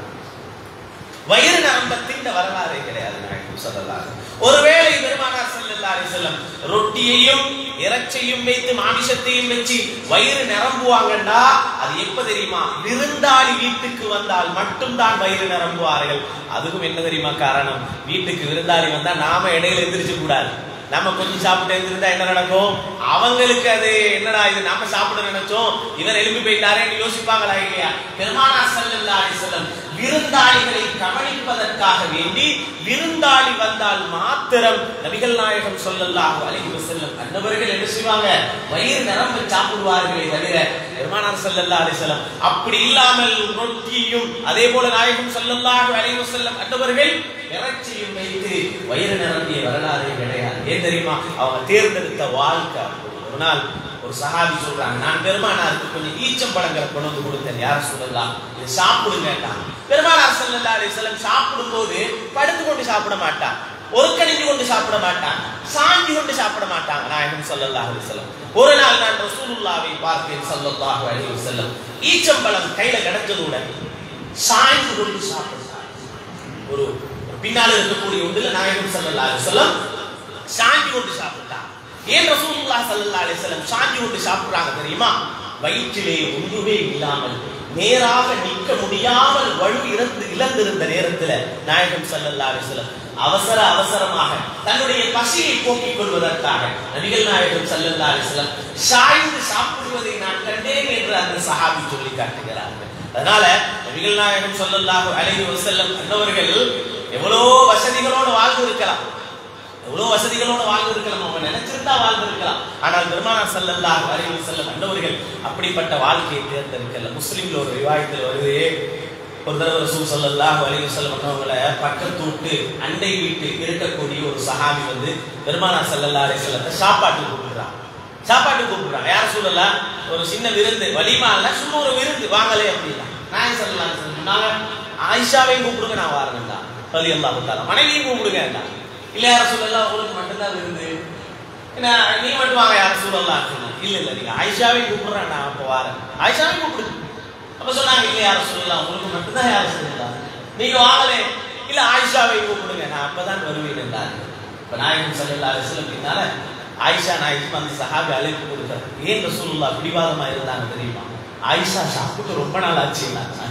வயிறு நிரம்பத்தின் வரலாறே கிடையாது நாயகம் ஸல்லல்லாஹு ஒருவேளை பெருமானார் ஸல்லல்லாஹு அலைஹி வஸல்லம் ரொட்டியையும் இறைச்சியும் வைத்து மாமிசத்தையும் வச்சு வயிறு நிரம்புவாங்கண்டா அது எப்ப தெரியுமா விருந்தாளி வீட்டுக்கு வந்தால் மட்டும்தான் வயிறு நிரம்புவார்கள் அதுக்கும் என்ன தெரியுமா காரணம் வீட்டுக்கு விருந்தாளி வந்தா நாம இடையில எந்திரிச்சு கூடாது நம்ம கொஞ்சம் சாப்பிட்டு இருந்திருந்தா என்ன நடக்கும் அவங்களுக்கு அது என்னடா இது நாம சாப்பிட நினைச்சோம் இவர் எழுப்பி போயிட்டாரேன்னு யோசிப்பாங்களா இல்லையா பெருமானா ஸல்லல்லாஹு அலைஹி வஸல்லம் விருந்தாளிகளை கவனிப்பதற்காக வேண்டி விருந்தாளி வந்தால் மாத்திரம் நபிகள் நாயகம் சொல்லல்லாஹு அலைஹி வஸல்லம் அன்னவர்கள் என்ன செய்வாங்க வயிறு நிரம்ப சாப்பிடுவார்களே தவிர பெருமானார் ஸல்லல்லாஹு அலைஹி வஸல்லம் அப்படி இல்லாமல் ரொட்டியும் அதே போல நாயகம் ஸல்லல்லாஹு அலைஹி வஸல்லம் அன்னவர்கள் இறைச்சியும் வைத்து வயிறு நிரம்பிய வரலாறு கிடையாது ஏன் தெரியுமா அவங்க தேர்ந்தெடுத்த வாழ்க்கை அப்படி. ஒரு நாள் ஒரு சஹாபி சொல்றாங்க நான் பெருமானாருக்கு கொஞ்சம் ஈச்சம்பழங்களை கொண்டு வந்து கொடுத்தேன் யார் சொல்லலாம் இது சாப்பிடுங்கட்டான் பெருமானார் ஸல்லல்லாஹு அலைஹி வஸல்லம் சாப்பிடும்போது படுத்து கொண்டு சாப்பிட மாட்டான் ஒரு கணிஞ்சு கொண்டு சாப்பிட மாட்டான் சாஞ்சி கொண்டு சாப்பிட மாட்டாங்க நாயகம் ஸல்லல்லாஹு அலைஹி வஸல்லம் ஒரு நாள் நான் ரசூலுல்லாஹ்வை பார்த்தேன் ஸல்லல்லாஹு அலைஹி வஸல்லம் ஈச்சம்பழம் கையில கிடைச்சதுடன் சாய்ந்து கொண்டு சாப்பிட்டார் ஒரு ஒரு பின்னால இருக்கக்கூடிய ஒன்றுல நாயகம் ஸல்லல்லாஹு அலைஹி வஸல்லம் சாஞ்சி கொண்டு சாப்பிட்டார் ஏன் ரசூலுல்லாஹ் ஸல்லல்லாஹு அலைஹி வஸல்லம் சாஞ்சி கொண்டு சாப்பிடுறாங்க தெரியுமா வயிற்றிலே ஒன்றுமே இல்லாமல் நேராக நிற்க முடியாமல் வலு இறந்து இழந்திருந்த நேரத்துல நாயகம் ஸல்லல்லாஹு அலைஹி வஸல்லம் அவசர அவசரமாக தன்னுடைய பசியை போக்கிக் கொள்வதற்காக நபிகள் நாயகம் ஸல்லல்லாஹு அலைஹி வஸல்லம் சாய்ந்து சாப்பிடுவதை நான் கண்டேன் என்று அந்த சஹாபி சொல்லி காட்டுகிறார்கள் அதனால நபிகள் நாயகம் ஸல்லல்லாஹு அலைஹி வஸல்லம் அன்னவர்கள் எவ்வளோ வசதிகளோடு வாழ்ந்து இருக்கலாம் எவ்வளவு வசதிகளோட வாழ்ந்து இருக்கலாம் அவங்க நினைச்சிருந்தா வாழ்ந்து இருக்கலாம் ஆனால் பெருமானார் ஸல்லல்லாஹு அலைஹி வஸல்லம் அன்னவர்கள் அப்படிப்பட்ட வாழ்க்கையை தேர்ந்தெடுக்கல முஸ்லிம்ல ஒரு ரிவாயத்தில் வருது ஒரு தடவை ரசூல் ஸல்லல்லாஹு அலைஹி வஸல்லம் அன்னவங்களை பக்கத்து வீட்டு அண்டை வீட்டு இருக்கக்கூடிய ஒரு சஹாபி வந்து பெருமானார் ஸல்லல்லாஹு அலைஹி வஸல்லத்தை சாப்பாட்டுக்கு கூப்பிடுறான் சாப்பாட்டுக்கு கூப்பிடுறாங்க யார் சொல்லலாம் ஒரு சின்ன விருந்து வலிமா இல்ல சும்மா ஒரு விருந்து வாங்கலே அப்படின்னா நான் சொல்லலாம் சொன்னாங்க ஆயிஷாவையும் கூப்பிடுங்க நான் வாரேன்டா சொல்லி அல்லாஹ் மனைவியும் கூப்பிடுங்க இல்ல யார சொல்லலாம் உங்களுக்கு மட்டும்தான் விருந்து என்ன நீ மட்டும் வாங்க யார சொல்லலாம் இல்ல இல்ல நீங்க ஆயிஷாவையும் கூப்பிடுறேன் நான் அப்போ வரேன் ஆயிஷாவையும் கூப்பிடு அப்ப சொன்னாங்க இல்ல யார சொல்லலாம் உங்களுக்கு மட்டும்தான் யார சொல்லலாம் நீங்க வாங்கலே இல்ல ஆயிஷாவை கூப்பிடுங்க நான் அப்பதான் வருவேன் என்றார் இப்ப நாயகம் சல்லல்லா அலிஸ்லம் பின்னால ஆயிஷா நாயகம் அந்த சஹாபி அழைப்பு கொடுத்தார் ஏன் ரசூலுல்லா பிடிவாதமா இருந்தாங்க தெரியுமா ஆயிஷா சாப்பிட்டு ரொம்ப நாள் ஆச்சு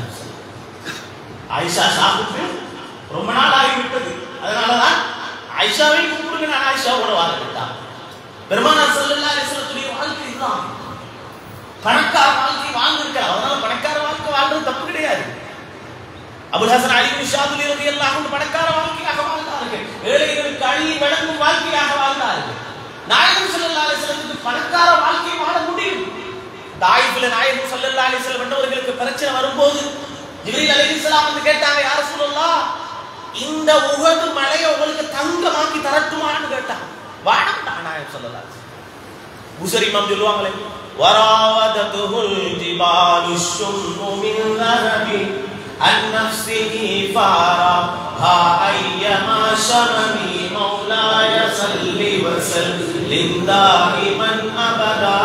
ஆயிஷா சாப்பிட்டு ரொம்ப நாள் ஆகிவிட்டது அதனாலதான் ஆயிஷாவை கூப்பிடுங்க நான் ஆயிஷாவோட வாழ்ந்துட்டான் பெருமானார் ஸல்லல்லாஹு அலைஹி வஸல்லத்துடைய வாழ்க்கை இதுதான் பணக்கார வாழ்க்கை வாழ்ந்திருக்கிறார் அதனால பணக்கார வாழ்க்கை வாழ்றது தப்பு கிடையாது அபுல் ஹசன் அலி பின் ஷாதுலி ரலியல்லாஹு அன்ஹு பணக்கார வாழ்க்கையாக வாழ்ந்தார்கள் ஏழைகளுக்கு அள்ளி வழங்கும் வாழ்க்கையாக வாழ்ந்தார்கள் நாயகம் ஸல்லல்லாஹு அலைஹி வஸல்லத்துக்கு பணக்கார வாழ்க்கை வாழ முடியும் தாயிஃபில் நாயகம் ஸல்லல்லாஹு அலைஹி வஸல்லம் மற்றவர்களுக்கு பிரச்சனை வரும்போது ஜிப்ரீல் அலைஹிஸ்ஸலாம் வந்து கேட்டாங்க யா ரசூலல்லாஹ் இந்த உகது மலையை உங்களுக்கு தங்கமாக்கி தரட்டுமான்னு கேட்டான் வானம் நாயகம் ஸல்லல்லாஹு அலைஹி வஸல்லம் பூசரி இமாம் சொல்லுவாங்களே வராவதத்துல் ஜிபாலு ஷும்மு மின் ذهب عن نفسه فارها أيما شممي مولاي صل وسلم دائما أبدا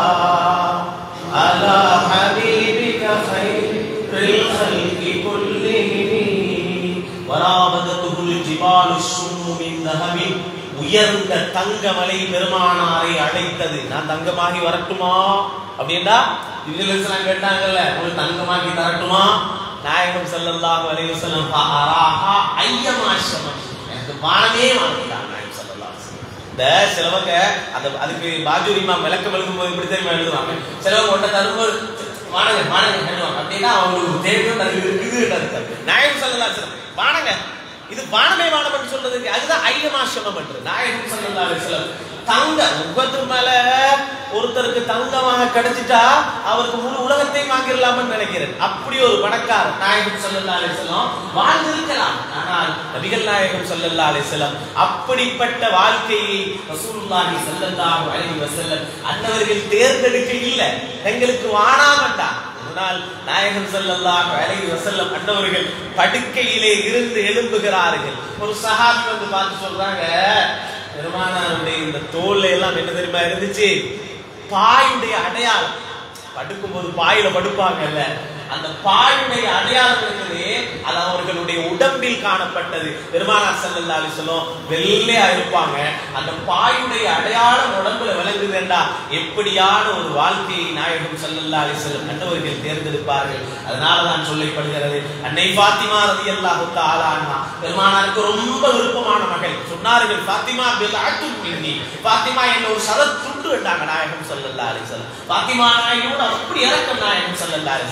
على حبيبك خير الخلق كلهم وراودته الجبال الشم من ذهب உயர்ந்த தங்கமலை பெருமானாரை அழைத்தது நான் தங்கமாகி வரட்டுமா அப்படின்னா இதில் கேட்டாங்கல்ல உங்களுக்கு தங்கமாகி தரட்டுமா நாயகம் ஸல்லல்லாஹு அலைஹி வஸல்லம் ஃபஅராஹா ஐயமாஷமன் எனக்கு வானமே வாங்கிட்டான் நாயகம் ஸல்லல்லாஹு அலைஹி வஸல்லம் இந்த சிலவங்க அந்த அதுக்கு பாஜூர் இமாம் விளக்கம் எழுதும்போது இப்படி தெரியுமா எழுதுவாங்க சிலவங்க ஒன்றை தரும்போது வானங்க வானங்க எழுதுவாங்க அப்படின்னா அவங்களுக்கு தேவையும் அது இருக்குது அர்த்தம் நாயகம் ஸல்லல்லாஹு அலைஹி வஸல்லம் வானங்க இது வானமே வானம் என்று சொல்றதுக்கு அதுதான் ஐயமாசிரமம் என்று நாயகம் ஸல்லல்லாஹு அலைஹி வஸல்லம் தங்க உபத்து மேல ஒருத்தருக்கு தங்கமாக கிடைச்சிட்டா அவருக்கு முழு உலகத்தையும் வாங்கிடலாம்னு நினைக்கிறேன் அப்படி ஒரு பணக்காரர் நாயகம் ஸல்லல்லாஹு அலைஹி வஸல்லம் வாழ்ந்திருக்கலாம் ஆனால் நபிகள் நாயகம் ஸல்லல்லாஹு அலைஹி வஸல்லம் அப்படிப்பட்ட வாழ்க்கையை ரசூலுல்லாஹி ஸல்லல்லாஹு அலைஹி வஸல்லம் அன்னவர்கள் தேர்ந்தெடுக்க இல்லை எங்களுக்கு வானாமட்டா ஒரு நாள் நாயகம் ஸல்லல்லாஹு அலைஹி வஸல்லம் அன்னவர்கள் படுக்கையிலே இருந்து எழும்புகிறார்கள் ஒரு சஹாபி வந்து பார்த்து சொல்றாங்க பெருமானாருடைய இந்த தோல்ல எல்லாம் என்ன தெரியுமா இருந்துச்சு பாயுடைய அடையாளம் படுக்கும்போது பாயில படுப்பாங்கல்ல அந்த பாயுடைய அடையாளம் இருக்குது அது அவர்களுடைய உடம்பில் காணப்பட்டது பெருமானார் ஸல்லல்லாஹு அலைஹி வஸல்லம் வெள்ளையா இருப்பாங்க அந்த பாயுடைய அடையாளம் உடம்புல விளங்குதுண்டா எப்படியான ஒரு வாழ்க்கையை நாயகம் ஸல்லல்லாஹு அலைஹி வஸல்லம் கண்டவர்கள் தேர்ந்தெடுப்பார்கள் அதனால தான் சொல்லப்படுகிறது அன்னை ஃபாத்திமா ரலியல்லாஹு தஆலா அன்ஹா பெருமானாருக்கு ரொம்ப விருப்பமான மகள் சொன்னார்கள் ஃபாத்திமா பில் அத்துல் மின்னி ஃபாத்திமா என்ன ஒரு சதத் துண்டு விட்டாங்க நாயகம் ஸல்லல்லாஹு அலைஹி வஸல்லம் ஃபாத்திமா நாயகனோட அப்படி இறக்கம் நாயகம் ஸல்லல்லாஹு அலைஹி வஸல்லம்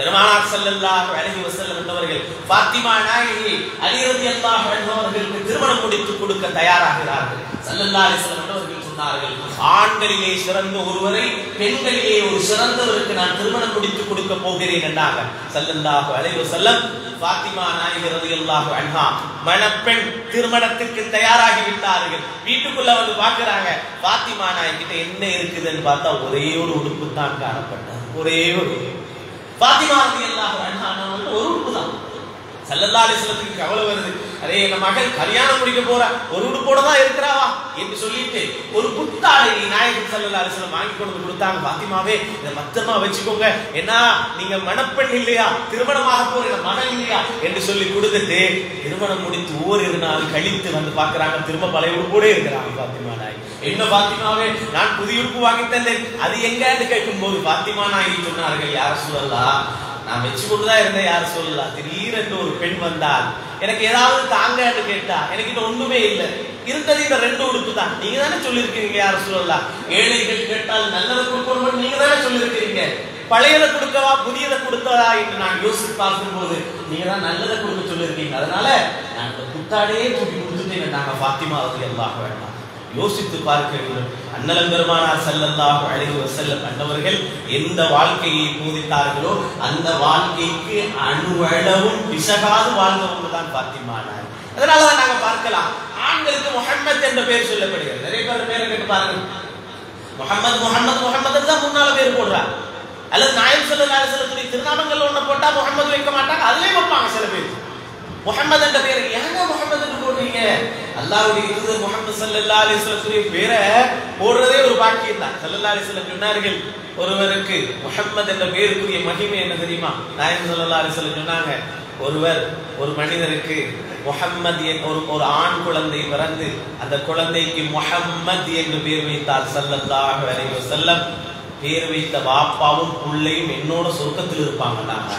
பெருமானார் ஸல்லல்லாஹு அலைஹி வஸல்லம் என்பவர்கள் ஃபாத்திமா நாயகி அலி ரலியல்லாஹு அன்ஹு அவர்களுக்கு திருமணம் முடித்து கொடுக்க தயாராகிறார்கள் ஸல்லல்லாஹு அலைஹி வஸல்லம் என்பவர்கள் சொன்னார்கள் ஆண்களிலே சிறந்த ஒருவரை பெண்களிலே ஒரு சிறந்தவருக்கு நான் திருமணம் முடித்து கொடுக்க போகிறேன் என்றாங்க ஸல்லல்லாஹு அலைஹி வஸல்லம் ஃபாத்திமா நாயகி ரலியல்லாஹு அன்ஹா மணப்பெண் திருமணத்துக்கு தயாராகி விட்டார்கள் வீட்டுக்குள்ள வந்து பார்க்கறாங்க ஃபாத்திமா நாயகி கிட்ட என்ன இருக்குதுன்னு பார்த்தா ஒரே ஒரு உடுப்பு தான் காணப்பட்டது ஒரே ஒரு ஃபாத்திமா ரலியல்லாஹு அன்ஹா வந்து ஒரு உடுப்பு தான் சல்லல்லாஹு அலைஹி வஸல்லத்துக்கு கவலை வருது அரே என் மகள் கல்யாணம் முடிக்க போறா ஒரு உடுப்போட தான் இருக்கிறாவா என்று சொல்லிட்டு ஒரு புத்தாடை நாயகன் சல்லல்லாஹு அலைஹி வஸல்லம் வாங்கி கொண்டு வந்து கொடுத்தாங்க பாத்திமாவே இதை மத்தமா வச்சுக்கோங்க ஏன்னா நீங்க மணப்பெண் இல்லையா திருமணமாக போற மகன் இல்லையா என்று சொல்லி கொடுத்துட்டு திருமணம் முடித்து ஓரிரு நாள் கழித்து வந்து பார்க்கறாங்க திரும்ப பழைய உடுப்போட இருக்கிறாங்க பாத்திமா நாய் என்ன பாத்திமாவே நான் புதிய உடுப்பு வாங்கி தந்தேன் அது எங்கன்னு கேட்கும் போது பாத்திமா நாய் சொன்னார்கள் யார சொல்லலாம் நான் வச்சு கொண்டுதான் இருந்தேன் யார் சொல்லலாம் திடீரென்று ஒரு பெண் வந்தால் எனக்கு ஏதாவது தாங்கன்னு கேட்டா எனக்கு இது ஒண்ணுமே இல்லை இருந்தது இந்த ரெண்டு உடுப்பு தான் நீங்க தானே சொல்லியிருக்கீங்க யார் சொல்லலாம் ஏழைகள் கேட்டால் நல்லதை கொடுக்கணும் நீங்க தானே சொல்லியிருக்கீங்க பழையதை கொடுக்கவா புதியதை கொடுத்ததா என்று நான் யோசித்து பார்க்கும்போது நீங்க தான் நல்லதை கொடுக்க சொல்லியிருக்கீங்க அதனால நான் இந்த புத்தாடையே தூக்கி கொடுத்துட்டேன் நாங்க பாத்திமா அது எல்லாம் வேண்டாம் யோசித்து பார்க்க வேண்டும் அண்ணலம் பெருமானார் ஸல்லல்லாஹு அலைஹி வஸல்லம் அன்னவர்கள் எந்த வாழ்க்கையை போதித்தார்களோ அந்த வாழ்க்கைக்கு அணுவளவும் பிசகாது வாழ்ந்தவங்க தான் பாத்திமானார் அதனாலதான் நாங்க பார்க்கலாம் ஆண்களுக்கு முஹம்மத் என்ற பெயர் சொல்லப்படுகிறது நிறைய பேர் பேரை கேட்டு பாருங்க முஹம்மத் முஹம்மத் முஹம்மது தான் முன்னால பேர் போடுறாங்க அல்லது நாயம் ஸல்லல்லாஹு அலைஹி வஸல்லத்துடைய திருநாமங்கள் ஒண்ணு போட்டா முஹம்மது வைக்க மாட்டாங்க அதுலயே வைப்பாங்க சில பேர் முஹம்மது என்ற பேர் ஏங்க முஹம்மது என்று போடுறீங்க அல்லாஹ்வுடைய தூதர் முஹம்மது ஸல்லல்லாஹு அலைஹி வஸல்லத்துடைய பேரை போடுறதே ஒரு பாக்கியம் தான் ஸல்லல்லாஹு அலைஹி வஸல்லம் சொன்னார்கள் ஒருவருக்கு முஹம்மது என்ற பேருக்குரிய மகிமை என்ன தெரியுமா நாயகம் ஸல்லல்லாஹு அலைஹி வஸல்லம் சொன்னாங்க ஒருவர் ஒரு மனிதருக்கு முஹம்மது என் ஒரு ஒரு ஆண் குழந்தை பிறந்து அந்த குழந்தைக்கு முஹம்மத் என்று பேர் வைத்தார் ஸல்லல்லாஹு அலைஹி வஸல்லம் பேர் வைத்த பாப்பாவும் பிள்ளையும் என்னோட சொர்க்கத்தில் இருப்பாங்க நாங்க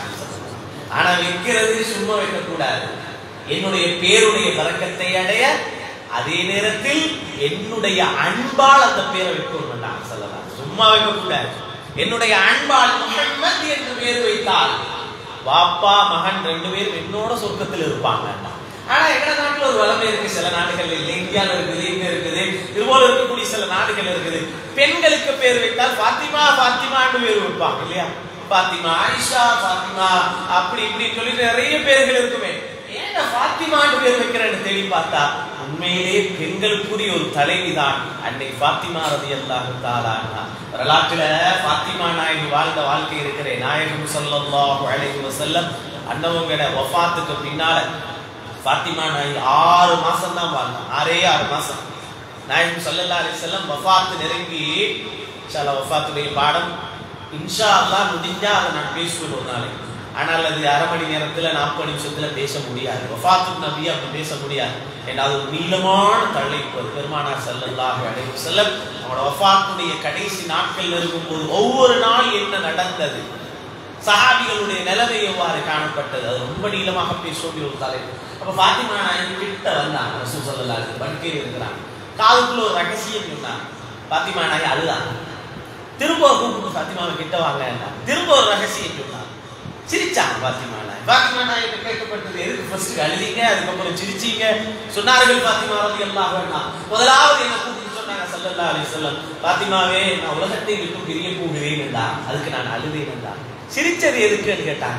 ஆனா வைக்கிறது சும்மா வைக்கக்கூடாது என்னுடைய பேருடைய பறக்கத்தை அடைய அதே நேரத்தில் என்னுடைய அன்பால் அந்த பேரை வைக்கணும் நான் சொல்லலாம் சும்மா வைக்கக்கூடாது என்னுடைய அன்பால் முஹம்மத் என்று பேர் வைத்தால் வாப்பா மகன் ரெண்டு பேரும் என்னோட சொர்க்கத்தில் இருப்பாங்க ஆனா எங்க நாட்டுல ஒரு வளமை இருக்கு சில நாடுகள் இல்லை இந்தியால இருக்குது இங்க இருக்குது இது போல இருக்கக்கூடிய சில நாடுகள் இருக்குது பெண்களுக்கு பேர் வைத்தால் பாத்திமா பாத்திமான்னு பேர் வைப்பாங்க இல்லையா பாத்திமா ஆயிஷா பாத்திமா அப்படி இப்படி சொல்லி நிறைய பேர்கள் இருக்குமே ஏன் பாத்திமான்னு பேர் வைக்கிறேன்னு தேடி பார்த்தா உண்மையிலே பெண்களுக்குரிய ஒரு தலைவி தான் அன்னை பாத்திமா ரதி அல்லாஹு தாலானா வரலாற்றுல பாத்திமா நாயகி வாழ்ந்த வாழ்க்கை இருக்கிற நாயகம் ஸல்லல்லாஹு அலைஹி வஸல்லம் அன்னவங்கட வஃபாத்துக்கு பின்னால பாத்திமா நாயகி ஆறு மாசம் தான் வாழ்ந்தாங்க ஆறே ஆறு மாசம் நாயகம் ஸல்லல்லாஹு அலைஹி வஸல்லம் வஃபாத்து நெருங்கி இன்ஷா வஃபாத்துடைய பாடம் இன்ஷா அல்லாஹ் முடிஞ்சா அதை நான் பேசுவேன் ஒரு நாளைக்கு ஆனால் அது அரை மணி நேரத்துல நாற்பது நிமிஷத்துல பேச முடியாது வஃபாத்து நபி அப்படி பேச முடியாது ஏன்னா அது ஒரு நீளமான தலைப்பு அது பெருமானார் ஸல்லல்லாஹு அலைஹி வஸல்லம் அவனோட வஃபாத்துடைய கடைசி நாட்கள் இருக்கும்போது ஒவ்வொரு நாள் என்ன நடந்தது சஹாபிகளுடைய நிலைமை எவ்வாறு காணப்பட்டது அது ரொம்ப நீளமாக பேச வேண்டிய ஒரு தலைப்பு அப்ப பாத்திமா நாயகி கிட்ட வந்தாங்க ரசூல் ஸல்லல்லாஹு அலைஹி படுக்கையில் இருக்கிறாங்க காதுக்குள்ள ஒரு ரகசியம் சொன்னாங்க பாத்திமா நாயகி அழுதாங்க திரும்ப கூப்பிட்டு பாத்திமாவை கிட்ட வாங்க திரும்ப ஒரு ரகசியம் சொன்னாங்க சிரிச்சாங்க பாத்திமா நாயகி பாத்திமா நாயகி கேட்கப்பட்டது எதுக்கு ஃபர்ஸ்ட் அழுதீங்க அதுக்கப்புறம் சிரிச்சீங்க சொன்னார்கள் பாத்திமா ரதி அல்லாஹ் வேண்டாம் முதலாவது என்ன கூப்பிட்டு சொன்னாங்க சல்லல்லா அலி சொல்லம் பாத்திமாவே நான் உலகத்தை விட்டு பிரிய போகிறேன் என்றா அதுக்கு நான் அழுதேன் என்றா சிரிச்சது எதுக்குன்னு கேட்டாங்க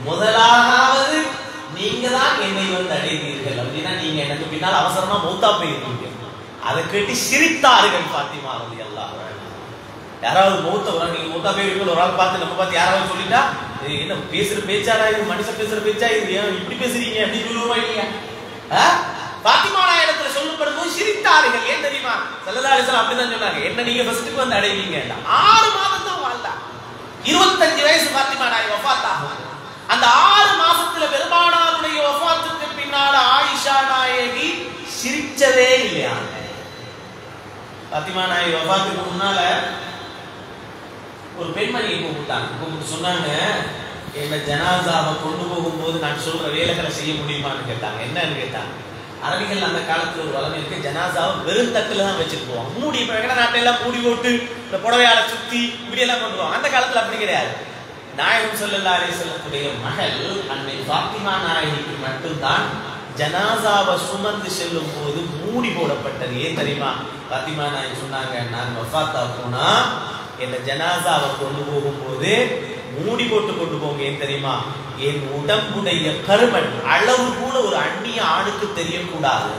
முதலாவது நீங்க தான் என்னை வந்து அடைவீர்கள் அப்படின்னா நீங்க எனக்கு பின்னால் அவசரமா மூத்தா போயிருக்கீங்க அதை கேட்டு சிரித்தார்கள் பாத்திமா ரதி அல்லாஹ் யாராவது மூத்த ஒரு ஆள் நீங்க மூத்தா போயிருக்கீங்க ஒரு ஆள் பார்த்து நம்ம பார்த்து யாராவது சொல்லிட்டா "ஏய், என்ன பேசுற பேச்சாடா இது மனுஷன் பேசுற பேச்சா இது ஏன் இப்படி பேசுறீங்க அப்படின்னு சொல்லுவோமா இல்லையா ஆ? பாத்திமா இடத்துல சொல்லப்படும் போது சிரித்தார்கள் ஏன் தெரியுமா சல்லல்லா அலிஸ்லாம் அப்படிதான் சொன்னாங்க என்ன நீங்க ஃபர்ஸ்ட்டுக்கு வந்து அடைவீங்க ஆறு மாதம் தான் வாழ்ந்தா இருபத்தஞ்சு வயசு பாத்திமா நாய் வஃபாத்தாகும் அந்த ஆறு மாசத்துல பெருமானாருடைய வஃபாத்துக்கு பின்னால ஆயிஷா நாயகி சிரிச்சதே இல்லையா பாத்திமா நாயகி வஃபாத்துக்கு முன்னால ஒரு பெண்மணியை கூப்பிட்டாங்க கூப்பிட்டு சொன்னாங்க என்ன ஜனாசாவை கொண்டு போகும்போது நான் சொல்ற வேலைகளை செய்ய முடியுமான்னு கேட்டாங்க என்னன்னு கேட்டாங்க அரபிகள் அந்த காலத்துல ஒரு வளமை இருக்கு ஜனாசாவை வெறும் தட்டுல தான் வச்சுட்டு போவாங்க மூடி இப்ப எங்கட நாட்டில எல்லாம் மூடி போட்டு இந்த புடவையால சுத்தி இப்படி எல்லாம் கொண்டு போவாங்க அந்த காலத்துல அப்படி கிடையாது நாயகம் ஸல்லல்லாஹு அலைஹி வஸல்லத்துடைய மகள் அன்னை ஃபாத்திமா நாயகிக்கு மட்டும்தான் ஜனாசாவை சுமந்து செல்லும் போது மூடி போடப்பட்டது ஏன் தெரியுமா ஃபாத்திமா நாயகி சொன்னாங்க நான் வஃபாத்தா போனா என்ன ஜனாசாவை கொண்டு போகும்போது மூடி போட்டு கொண்டு போங்க ஏன் தெரியுமா என் உடம்புடைய கருமன் அளவு கூட ஒரு அந்நிய ஆணுக்கு தெரியக்கூடாது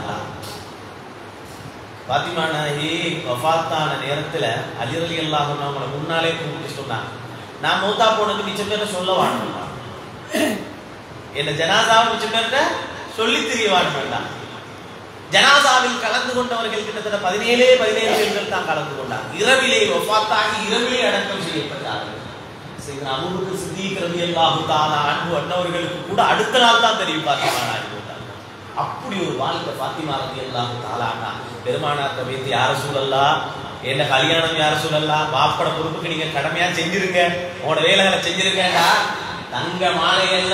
பாத்திமா நாயகி வஃபாத்தான நேரத்துல அலிரலி அல்லாஹ் அவங்கள முன்னாலே கூப்பிட்டு சொன்னாங்க நான் மூத்தா போனது மிச்சம் பேர சொல்ல வேண்டாம் என்ன ஜனாதாவை மிச்சம் பேர்ட்ட சொல்லி தெரிய வேண்டாம் ஜனாதாவில் கலந்து கொண்டவர்கள் கிட்டத்தட்ட பதினேழே பதினேழு பேர்கள் தான் கலந்து கொண்டார் இரவிலே வஃபாத்தாகி இரவிலே அடக்கம் செய்யப்பட்டார்கள் செய்கிற அபூபக்கர் சித்திக் ரலியல்லாஹு தஆலா அன்பு அன்னவர்களுக்கு கூட அடுத்த நாள் தான் தெரியும் பாத்திமா நாயகி போட்டாங்க அப்படி ஒரு வாழ்க்கை பாத்திமா ரலியல்லாஹு தஆலா அண்ணா பெருமானார்ட்ட வைத்து யார சூழல்லா என்ன கல்யாணம் யார சூழல்லா பாப்பட பொறுப்புக்கு நீங்க கடமையா செஞ்சிருங்க உங்களோட வேலைகளை செஞ்சிருக்கேன்டா தங்க மாலை அல்ல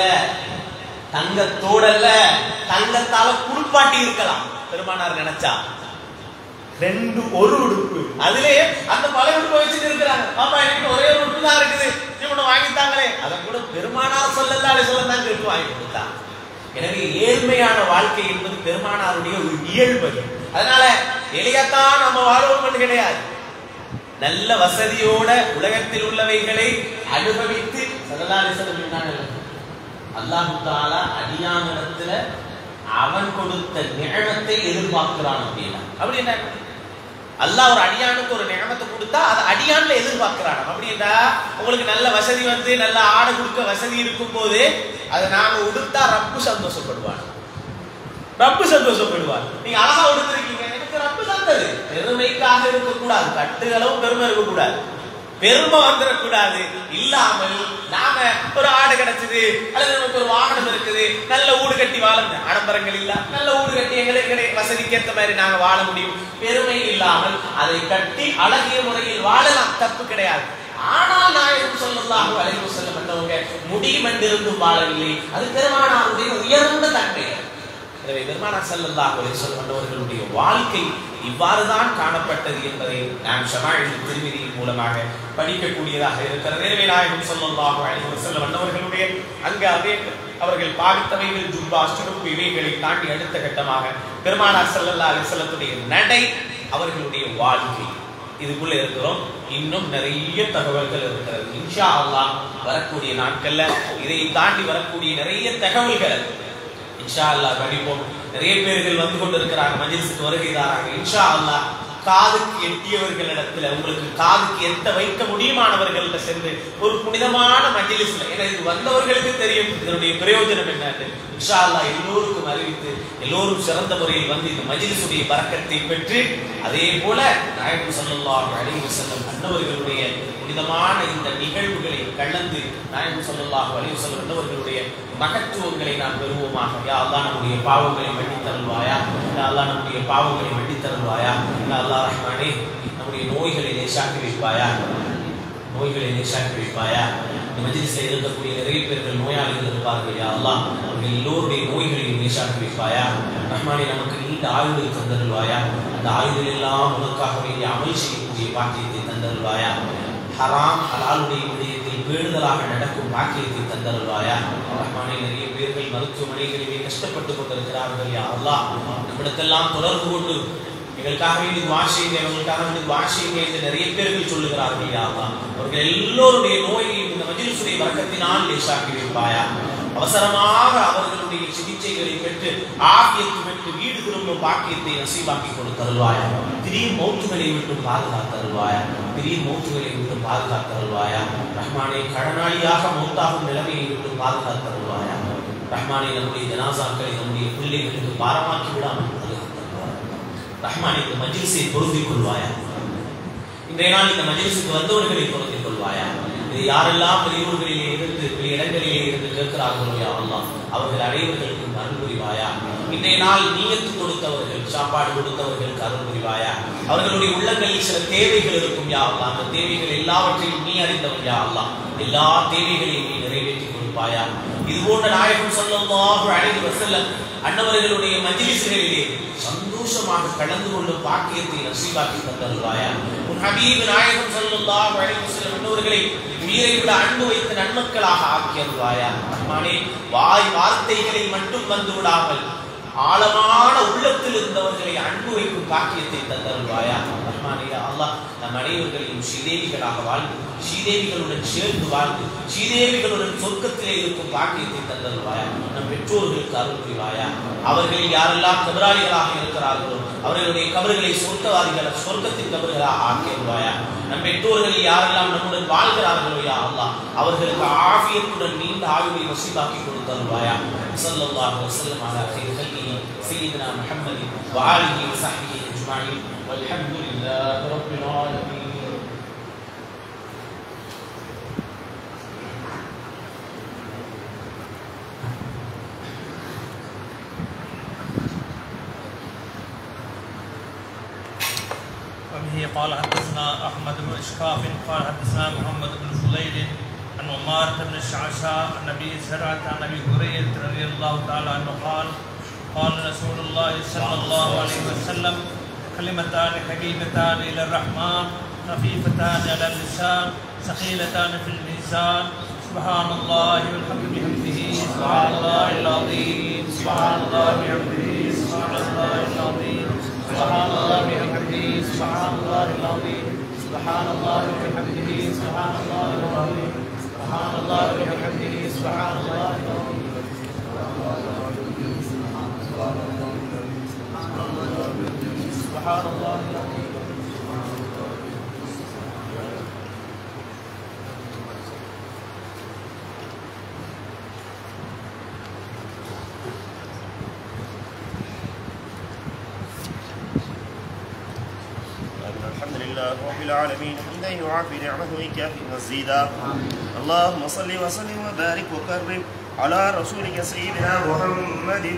தங்க தோடல்ல தங்கத்தால குளிப்பாட்டி இருக்கலாம் பெருமானார் நினைச்சா ரெண்டு ஒரு உடுப்பு அதுலயே அந்த பழைய உடுப்பை வச்சுட்டு இருக்கிறாங்க பாப்பா என்கிட்ட ஒரே ஒரு உடுப்பு தான் இருக்குது இவனை வாங்கித்தாங்களே அதை கூட பெருமானார் சொல்லல அதை சொல்ல தான் கேட்டு வாங்கி கொடுத்தான் எனவே ஏழ்மையான வாழ்க்கை என்பது பெருமானாருடைய ஒரு இயல்பு அதனால எளியத்தான் நம்ம வாழ்வோம் கிடையாது நல்ல வசதியோட உலகத்தில் உள்ளவைகளை அனுபவித்து சதலாலிசன் அல்லாஹு தாலா அடியானிடத்துல அவன் கொடுத்த நிழமத்தை எதிர்பார்க்கிறான் அப்படின்னா அப்படி என்ன அல்லாஹ் ஒரு அடியானுக்கு ஒரு நியமத்தை கொடுத்தா அது அடியான்ல எதிர்பார்க்கிறான் அப்படின்னா உங்களுக்கு நல்ல வசதி வந்து நல்ல ஆடை கொடுக்க வசதி இருக்கும் போது அதை நாம உடுத்தா ரப்பு சந்தோஷப்படுவான் ரப்பு சந்தோஷப்படுவார் நீங்க அழகா உடுத்திருக்கீங்க எனக்கு ரப்பு தந்தது பெருமைக்காக இருக்கக்கூடாது கட்டுகளும் பெருமை இருக்கக்கூடாது பெருமை வந்துடக்கூடாது இல்லாமல் நாம ஒரு ஆடு கிடைச்சது அல்லது நமக்கு ஒரு வாகனம் இருக்குது நல்ல ஊடு கட்டி வாழ ஆடம்பரங்கள் இல்ல நல்ல ஊடு கட்டி எங்களுக்கு கிடை- வசதிக்கு ஏத்த மாதிரி நாங்க வாழ முடியும் பெருமை இல்லாமல் அதை கட்டி அழகிய முறையில் வாழலாம் தப்பு கிடையாது ஆனால் நாயகம் சொல்லலாம் அலைவு செல்லப்பட்டவங்க முடிவென்றிருந்தும் வாழவில்லை அது பெருமானாருடைய உயர்ந்த தன்மை எனவே பெருமானார் ஸல்லல்லாஹு அலைஹி வஸல்லம் அவர்களுடைய வாழ்க்கை இவ்வாறுதான் காணப்பட்டது என்பதை நாம் ஷமாயில் திருமதியின் மூலமாக படிக்கக்கூடியதாக இருக்கிறது எனவே நாயகம் ஸல்லல்லாஹு அலைஹி வஸல்லம் அன்னவர்களுடைய அங்கு அதே அவர்கள் பாவித்தவைகள் ஜுப்பா சுடுப்பு இவைகளை தாண்டி அடுத்த கட்டமாக பெருமானார் ஸல்லல்லாஹு அலைஹி வஸல்லத்துடைய நடை அவர்களுடைய வாழ்க்கை இதுக்குள்ள இருக்கிறோம் இன்னும் நிறைய தகவல்கள் இருக்கிறது இன்ஷா அல்லாஹ் வரக்கூடிய நாட்கள்ல இதை தாண்டி வரக்கூடிய நிறைய தகவல்கள் இன்ஷா அல்லாஹ் படிப்போம் நிறைய பேர்கள் வந்து கொண்டிருக்கிறாங்க மஜ்லிஸுக்கு வருகை தாராங்க இன்ஷா அல்லாஹ் காதுக்கு எட்டியவர்களிடத்துல உங்களுக்கு காதுக்கு எட்ட வைக்க முடியுமானவர்கள்ட்ட சென்று ஒரு புனிதமான மஜ்லிஸ்ல ஏன்னா இது வந்தவர்களுக்கு தெரியும் இதனுடைய பிரயோஜனம் என்னன்னு இன்ஷா அல்லாஹ் எல்லோருக்கும் அறிவித்து எல்லோரும் சிறந்த முறையில் வந்து இந்த மஜ்லிஸுடைய பறக்கத்தை பெற்று அதே போல நாயகம் ஸல்லல்லாஹு அலைஹி வஸல்லம் அன்னவர்களுடைய புனிதமான இந்த நிகழ்வுகளை கலந்து நாயகம் ஸல்லல்லாஹு அலைஹி வஸல்லம் அன்னவர்களுடைய மகத்துவங்களை நாம் பெறுவோமாக யா அல்லாஹ் நம்முடைய பாவங்களை மன்னித் தருவாயா யா அல்லாஹ் நம்முடைய பாவங்களை மன்னித் தருவாயா யா அல்லாஹ் ரஹ்மானே நம்முடைய நோய்களை லேசாக்கி வைப்பாயா நோய்களை லேசாக்கி வைப்பாயா இந்த மஜ்லிஸில் இருக்கக்கூடிய நிறைய பேர்கள் நோயாளிகள் இருப்பார்கள் யா அல்லாஹ் அவர்கள் எல்லோருடைய நோய்களையும் லேசாக்கி வைப்பாயா ரஹ்மானே நமக்கு நீண்ட ஆயுளை தந்தருள்வாயா அந்த ஆயுளில் எல்லாம் உனக்காக வேண்டிய அமல் செய்யக்கூடிய பாக்கியத்தை தந்தருள்வாயா ஹராம் ஹலாலுடைய விடயத்தில் பேணுதலாக நடக்கும் பாக்கியத்தை தந்தருள்வாயா ரஹ்மானே நிறைய பேர்கள் மருத்துவமனைகளிலே கஷ்டப்பட்டு கொண்டிருக்கிறார்கள் யா அல்லாஹ் நம்மிடத்தெல்லாம் தொடர்பு கொண்டு எங்களுக்காக வேண்டி வாசிங்க எங்களுக்காக வேண்டி வாசிங்க என்று நிறைய பேர்கள் சொல்லுகிறார்கள் யா அல்லாஹ் அவர்கள் எல்லோருடைய நோயையும் இந்த மஜிலிசுடைய வர்க்கத்தினால் லேசாக்கி வைப்பாயா அவசரமாக அவர்களுடைய சிகிச்சைகளை பெற்று ஆகியத்து பெற்று வீடு திரும்பும் பாக்கியத்தை நசீபாக்கி கொண்டு தருவாயா திடீர் மௌத்துகளை விட்டு பாதுகாத்தருள்வாயா திடீர் மௌத்துகளை விட்டு பாதுகாத்தருள்வாயா ரஹ்மானே கடனாளியாக மௌத்தாகும் நிலைமையை விட்டு பாதுகாத்தருள்வாயா ரஹ்மானே நம்முடைய ஜனாசாக்களை நம்முடைய பிள்ளைகளுக்கு பாரமாக்கி விடாமல் பாதுகாத்தருள்வாயா ரஹ்மானே இந்த மஜ்லிஸை பொருந்திக் கொள்வாயா இன்றைய நாள் இந்த மஜ்லிஸுக்கு வந்தவர்களை பொருந்திக் கொள்வாயா இது யாரெல்லாம் வெளியூர்களிலே இருந்து வெளி இடங்களிலே இருந்து கேட்கிறார்களோ யா அல்லாஹ் அவர்கள் அனைவர்களுக்கும் அருள் புரிவாயா இன்றைய நாள் நீயத்து கொடுத்தவர்கள் சாப்பாடு கொடுத்தவர்களுக்கு அருள் புரிவாயா அவர்களுடைய உள்ளங்களில் சில தேவைகள் இருக்கும் யா அல்லாஹ் அந்த தேவைகள் எல்லாவற்றையும் நீ அறிந்தவன் யா அல்லாஹ் எல்லா தேவைகளையும் நீ நிறைவேற்றி கொடுப்பாயா இது போன்ற நாயகம் ஸல்லல்லாஹு அலைஹி வஸல்லம் அன்னவர்களுடைய மஜ்லிஸ்களிலே சந்தோஷமாக கலந்து கொள்ளும் பாக்கியத்தை நசீபாக்கி தந்தருவாயா உன் ஹபீப் நாயகம் ஸல்லல்லாஹு அலைஹி வஸல்லம் அன்னவர்களை உயிரை விட அன்பு வைத்து நன்மக்களாக ஆக்கியருள்வாயா ரஹ்மானே வாய் வார்த்தைகளை மட்டும் வந்து விடாமல் ஆழமான உள்ளத்தில் இருந்தவர்களை அன்பு வைக்கும் பாக்கியத்தை தந்தருள்வாயா ரஹ்மானே யா அல்லாஹ் நம் அனைவர்களையும் ஸ்ரீதேவிகளாக வாழ்ந்து ஸ்ரீதேவிகளுடன் சேர்ந்து வாழ்ந்து ஸ்ரீதேவிகளுடன் சொர்க்கத்திலே இருக்கும் பாக்கியத்தை தந்தருள்வாயா நம் பெற்றோர்களுக்கு அருள் புரிவாயா அவர்களில் யாரெல்லாம் கபராளிகளாக இருக்கிறார்களோ அவர்களுடைய கபறுகளை சொர்க்கவாதிகள் சொர்க்கத்தின் கபறுகளாக ஆக்கிடுவாயா நம் பெற்றோர்களில் யாரெல்லாம் நம்முடன் வாழ்கிறார்களோ யா அல்லாஹ் அவர்களுக்கு ஆஃபியத்துடன் நீண்ட ஆயுளை வசீலாக்கி கொடுத்தருள்வாயா ஸல்லல்லாஹு அலைஹி வஸல்லம் அலா خير خلقه سيدنا محمد وآله وصحبه أجمعين والحمد لله رب العالمين وبه قال حدثنا احمد بن اشقاف قال حدثنا محمد بن فضيل عن عمارة بن الشعشاء عن ابي زرعة عن ابي هريرة رضي الله تعالى عنه قال قال رسول الله صلى الله عليه وسلم كلمتان حبيبتان الى الرحمن خفيفتان على اللسان ثقيلتان في الميزان سبحان الله والحمد بحمده سبحان الله العظيم سبحان الله بحمده سبحان الله العظيم سبحان الله بحمده سبحان الله العظيم سبحان الله بحمده سبحان الله العظيم سبحان الله بحمده سبحان الله العظيم سبحان الله العظيم الحمد لله رب العالمين حمدا يعافي نعمه ويكافئ مزيدا اللهم صل وسلم وبارك وكرم على رسولك سيدنا محمد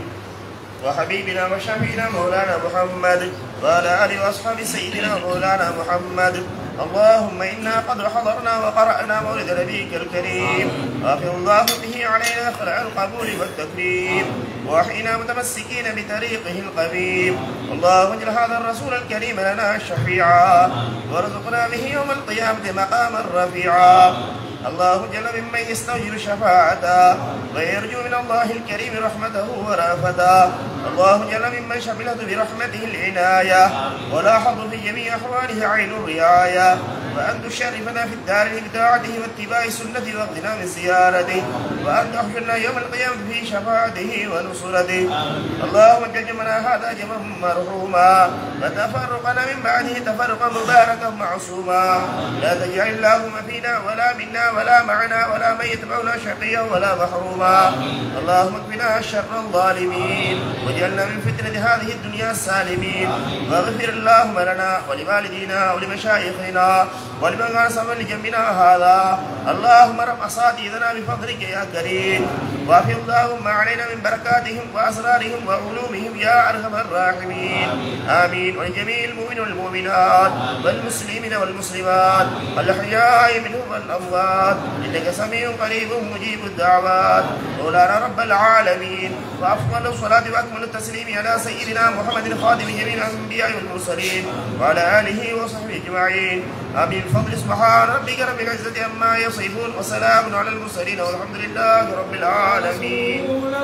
وحبيبنا وشفينا مولانا محمد وعلى اله واصحاب سيدنا مولانا محمد اللهم انا قد حضرنا وقرانا مولد نبيك الكريم وافض الله به علينا خلع القبول والتكريم واحينا متمسكين بطريقه القبيب اللهم اجعل هذا الرسول الكريم لنا شفيعا وارزقنا به يوم القيامه مقاما رفيعا اللهم اجعل ممن يستوجب شفاعته ويرجو من الله الكريم رحمته ورافته اللهم اجعل ممن شملته برحمته العنايه ولاحظ في جميع احواله عين الرعايه وان تشرفنا في الدارين بطاعته واتباع سنته واغننا من زيارته وان تحشرنا يوم القيامه في شفاعته ونصرته اللهم اجعل جمعنا هذا جمعا مرحوما وتفرقنا من بعده تفرقا مباركا معصوما لا تجعل اللهم فينا ولا منا ولا معنا ولا من يتبعنا شقيا ولا محروما اللهم اكفنا شر الظالمين واجعلنا من فتنة هذه الدنيا السالمين واغفر اللهم لنا ولوالدينا ولمشايخنا ولمن كان سببا لجنبنا هذا اللهم رب أصاتذنا بفضلك يا كريم وافي اللهم علينا من بركاتهم وأسرارهم وعلومهم يا أرحم الراحمين آمين ولجميع المؤمنين والمؤمنات والمسلمين والمسلمات الأحياء منهم والأموات إنك سميع قريب مجيب الدعوات مولانا رب العالمين وأفضل الصلاة وأكمل التسليم على سيدنا محمد خاتم جميع الأنبياء والمرسلين وعلى آله وصحبه أجمعين آمين بفضل سبحان ربك رب العزة عما يصفون وسلام على المرسلين والحمد لله رب العالمين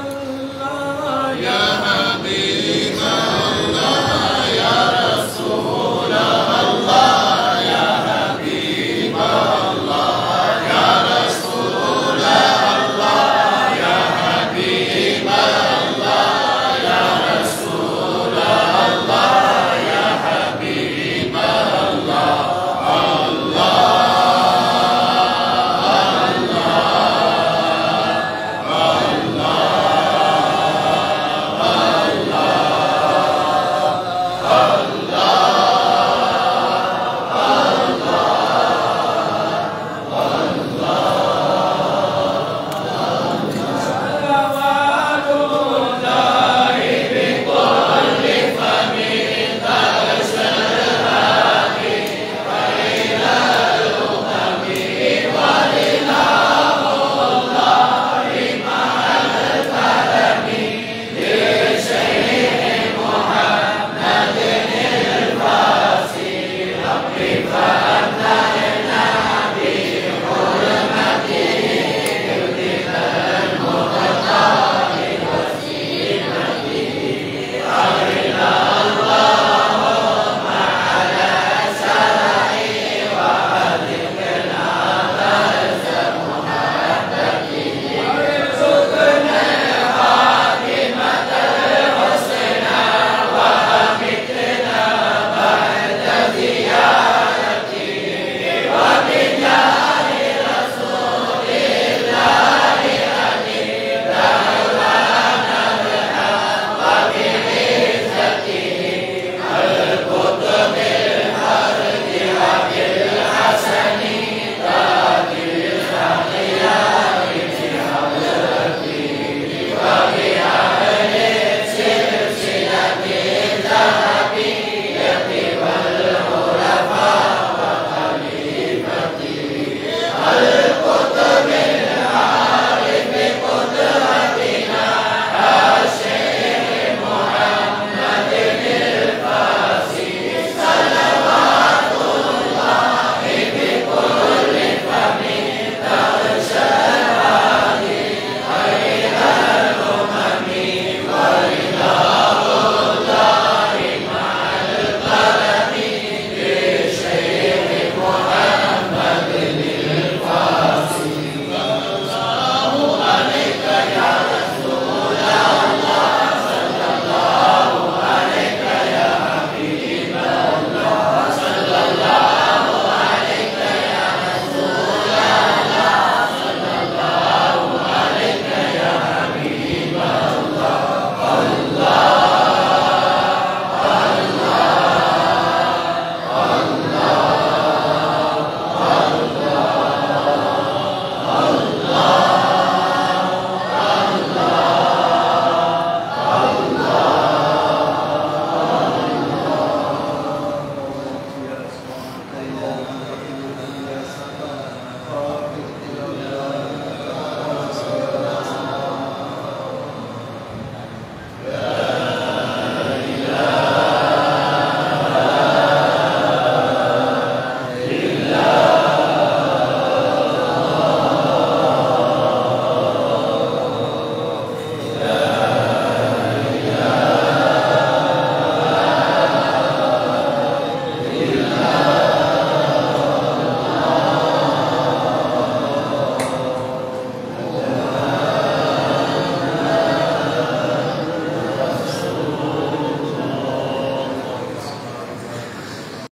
يا حبيب الله يا رسول الله